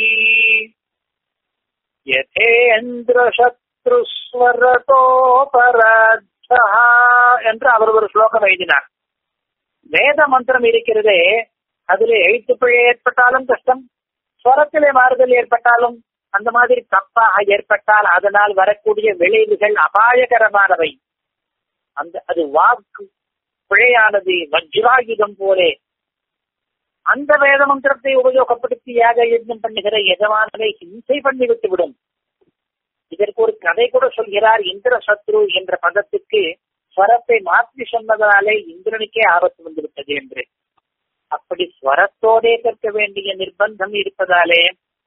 யதேந்திரசத்ருஸ்வரதோபராத்தா என்று அவர் ஒரு ஸ்லோகம் எழுதினார் வேத மந்திரம் இருக்கிறதே அதில் எழுத்துப்பிழை ஏற்பட்டாலும் கஷ்டம் ஸ்வரத்திலே மாறுதல் ஏற்பட்டாலும் அந்த மாதிரி தப்பாக ஏற்பட்டால் அதனால் வரக்கூடிய விளைவுகள் அபாயகரமானவை அந்த அது வாக்கு பிழையானது வஜ்ராயுதம் போலே அந்த வேத மந்திரத்தை உபயோகப்படுத்தி யாக யஜ்ஞம் பண்ணுகிற எஜமானதை ஹிம்சை பண்ணிவிட்டு விடும் இதற்கு ஒரு கதை கூட சொல்கிறார் இந்திர சத்ரு என்ற பதத்துக்கு ஸ்வரத்தை மாற்றி சொன்னதனாலே இந்திரனுக்கே ஆபத்து வந்துவிட்டது என்று அப்படி ஸ்வரத்தோடே கற்க வேண்டிய நிர்பந்தம் இருப்பதாலே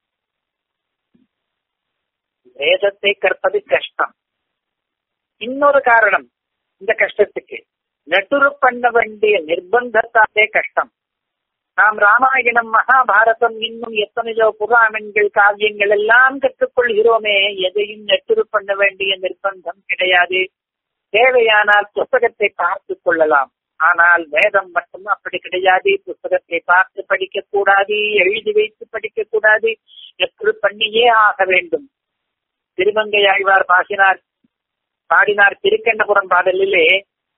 வேதத்தை கற்பது கஷ்டம் இன்னொரு காரணம் இந்த கஷ்டத்துக்கு நெட்டுரு பண்ண வேண்டிய நிர்பந்தத்தாலே கஷ்டம் நாம் ராமாயணம் மகாபாரதம் இன்னும் எத்தனையோ புராணங்கள் காவியங்கள் எல்லாம் கற்றுக்கொள்கிறோமே எதையும் நெட்டுரு பண்ண வேண்டிய நிர்பந்தம் கிடையாது தேவையானால் புஸ்தகத்தை பார்த்து கொள்ளலாம் ஆனால் வேதம் மட்டும் அப்படி கிடையாது புஸ்தகத்தை பார்த்து படிக்க கூடாது எழுதி வைத்து படிக்க கூடாது நெட்டுரு பண்ணியே ஆக வேண்டும் திருமங்கை ஆழ்வார் பாசினார் பாடினார் திருக்கண்ணபுரம் பாடலிலே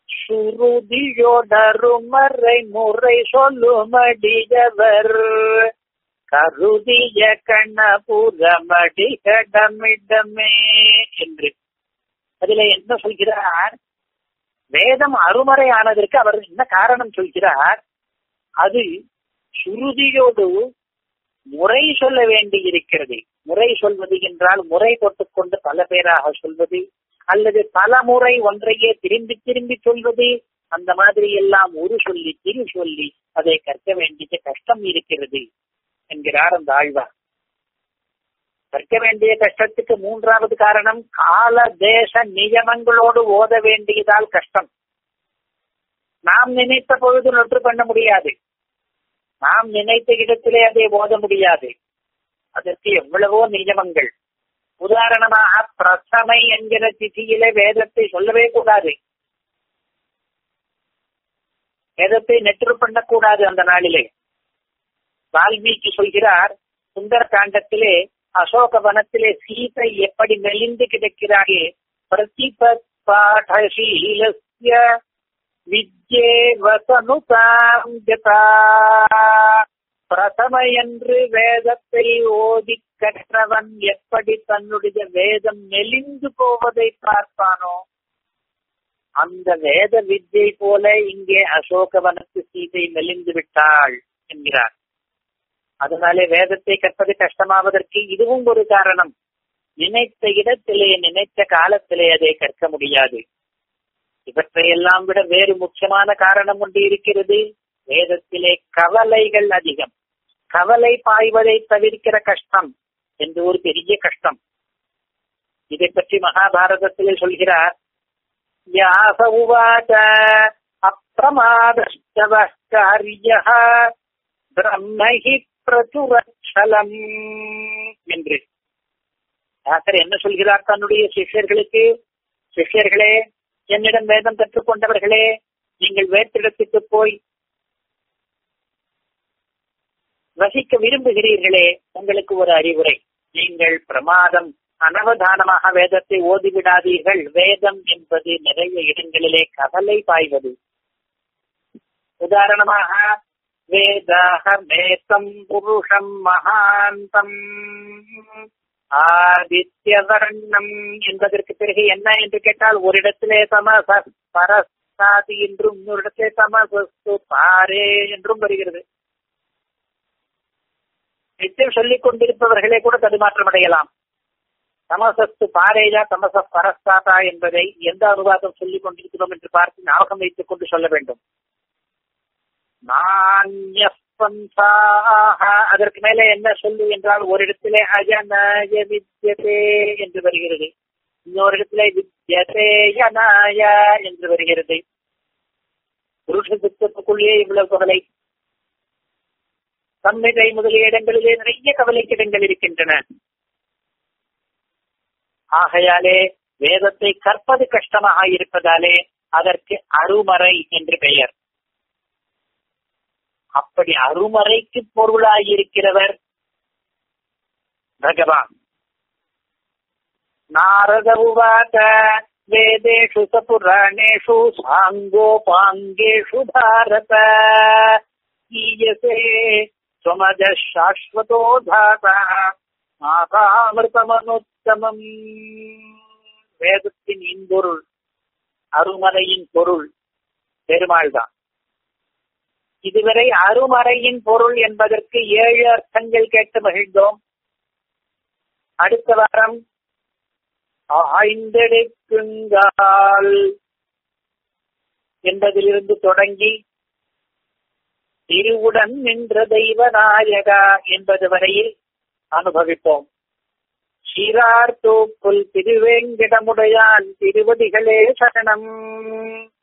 சுருதியோடருமறை முறை சொல்லுமடியவர் கருதிய கண்ணபுரமடி கடமிடமே என்று அதுல என்ன சொல்கிறார் வேதம் அருமறை ஆனதற்கு அவர் என்ன காரணம் சொல்கிறார் அது சுருதியோடு முறை சொல்ல வேண்டி இருக்கிறது முறை சொல்வது என்றால் முறை போட்டுக்கொண்டு பல பேராக சொல்வது அல்லது பல முறை ஒன்றையே திரும்பி திரும்பி சொல்வது அந்த மாதிரி எல்லாம் ஒரு சொல்லி திரு சொல்லி அதை கற்க வேண்டிய கஷ்டம் இருக்கிறது என்கிறார் அந்த ஆழ்வார் கற்க வேண்டிய கஷ்டத்துக்கு மூன்றாவது காரணம் கால தேச நியமங்களோடு ஓத வேண்டியதால் கஷ்டம் நாம் நினைத்த பொழுது நொற்று பண்ண முடியாது நாம் நினைத்த இடத்திலே அதை ஓத முடியாது அதற்கு எவ்வளவோ நியமங்கள் உதாரணமாக பிரசமை என்கிற திதியிலே வேதத்தை சொல்லவே கூடாது வேதத்தை நெற்று பண்ணக்கூடாது அந்த நாளிலே வால்மீகி சொல்கிறார் சுந்தர காண்டத்திலே அசோக வனத்திலே சீதை எப்படி மெலிந்து கிடக்கிறாயே பிரதிபீலஸ்ய வித்யே வசனுதாம் ஜதா பிரதமையன்று வேதத்தை ஓதி கற்றவன் எப்படி தன்னுடைய வேதம் மெலிந்து போவதை பார்ப்பானோ அந்த வேத வித்யை போல இங்கே அசோகவனத்து சீதை மெலிந்து விட்டாள் என்கிறார் அதனாலே வேதத்தை கற்பது கஷ்டமாவதற்கு இதுவும் ஒரு காரணம் நினைத்த இடத்திலே நினைத்த காலத்திலே அதை கற்க முடியாது இவற்றையெல்லாம் விட வேறு முக்கியமான காரணம் ஒன்று இருக்கிறது வேதத்திலே கவலைகள் அதிகம் கவலை பாய்வதை தவிர்க்கிற கஷ்டம் என்று ஒரு பெரிய கஷ்டம் இதை பற்றி மகாபாரதத்திலே சொல்கிறார் யாச உவாச்ச அப்பிரமாதஸ்தவஸ்காரிய பிரம்மஹி பிரச்சுரச்சலம் என்று யாசர் என்ன சொல்கிறார் தன்னுடைய சிஷ்யர்களுக்கு சிஷ்யர்களே என்னிடம் வேதம் கற்றுக்கொண்டவர்களே நீங்கள் வேற்றிடத்துக்கு போய் வசிக்க விரும்புகிறீர்களே உங்களுக்கு ஒரு அறிவுரை நீங்கள் பிரமாதம் அனவதானமாக வேதத்தை ஓதிவிடாதீர்கள் வேதம் என்பது நிறைய இடங்களிலே கவலை பாய்வது உதாரணமாக வேதாக மேத்தம் புருஷம் மகாந்தம் ஆதித்யவர்ணம் என்பதற்கு பிறகு என்ன என்று கேட்டால் ஒரு இடத்திலே சமச பரஸ்தாதி என்றும் இன்னொரு இடத்திலே சமசஸ்து பாரே என்றும் வருகிறது நிச்சயம் சொல்லிக் கொண்டிருப்பவர்களே கூட தடுமாற்றம் அடையலாம் தமசஸ்து பாரேயா தமச பரஸ்தாதா என்பதை எந்த அனுவாதம் சொல்லிக் கொண்டிருக்கிறோம் என்று பார்த்து ஞாபகம் வைத்துக் கொண்டு சொல்ல வேண்டும் அதற்கு மேலே என்ன சொல்லு என்றால் ஒரு இடத்திலே அஜனய வித்யதே என்று வருகிறது இன்னொரு இடத்திலே வித்யதே யனாய என்று வருகிறது புருஷ சுத்தத்துக்குள்ளேயே இவ்வளவு கவலை சம்மிகை முதலிய இடங்களிலே நிறைய கவலைக்கிடங்கள் இருக்கின்றன ஆகையாலே வேதத்தை கற்பது கஷ்டமாக இருப்பதாலே அதற்கு அருமறை என்று பெயர் அப்படி அருமறைக்கு பொருளாயிருக்கிறவர் பகவான் நாரத உவாச்ச வேதேஷு சபுராணேஷு சாங்கோபாங்கேஷு பாரத ஈயசே சுமஜ சாஸ்வதோ தாதா மாதாமிருதமனுத்தமம் வேதத்தின் இன்பொருள் அருமறையின் பொருள் பெருமாள் தான் இதுவரை அருமறையின் பொருள் என்பதற்கு ஏழு அர்த்தங்கள் கேட்டு மகிழ்ந்தோம் அடுத்த வாரம் ஆய்ந்தெடுக்குங்கால் என்பதிலிருந்து தொடங்கி திருவுடன் நின்ற தெய்வ நாயகா என்பது வரையில் அனுபவிப்போம் சீரார் தூப்புல் திருவேங்கிடமுடையான் திருவடிகளே சரணம்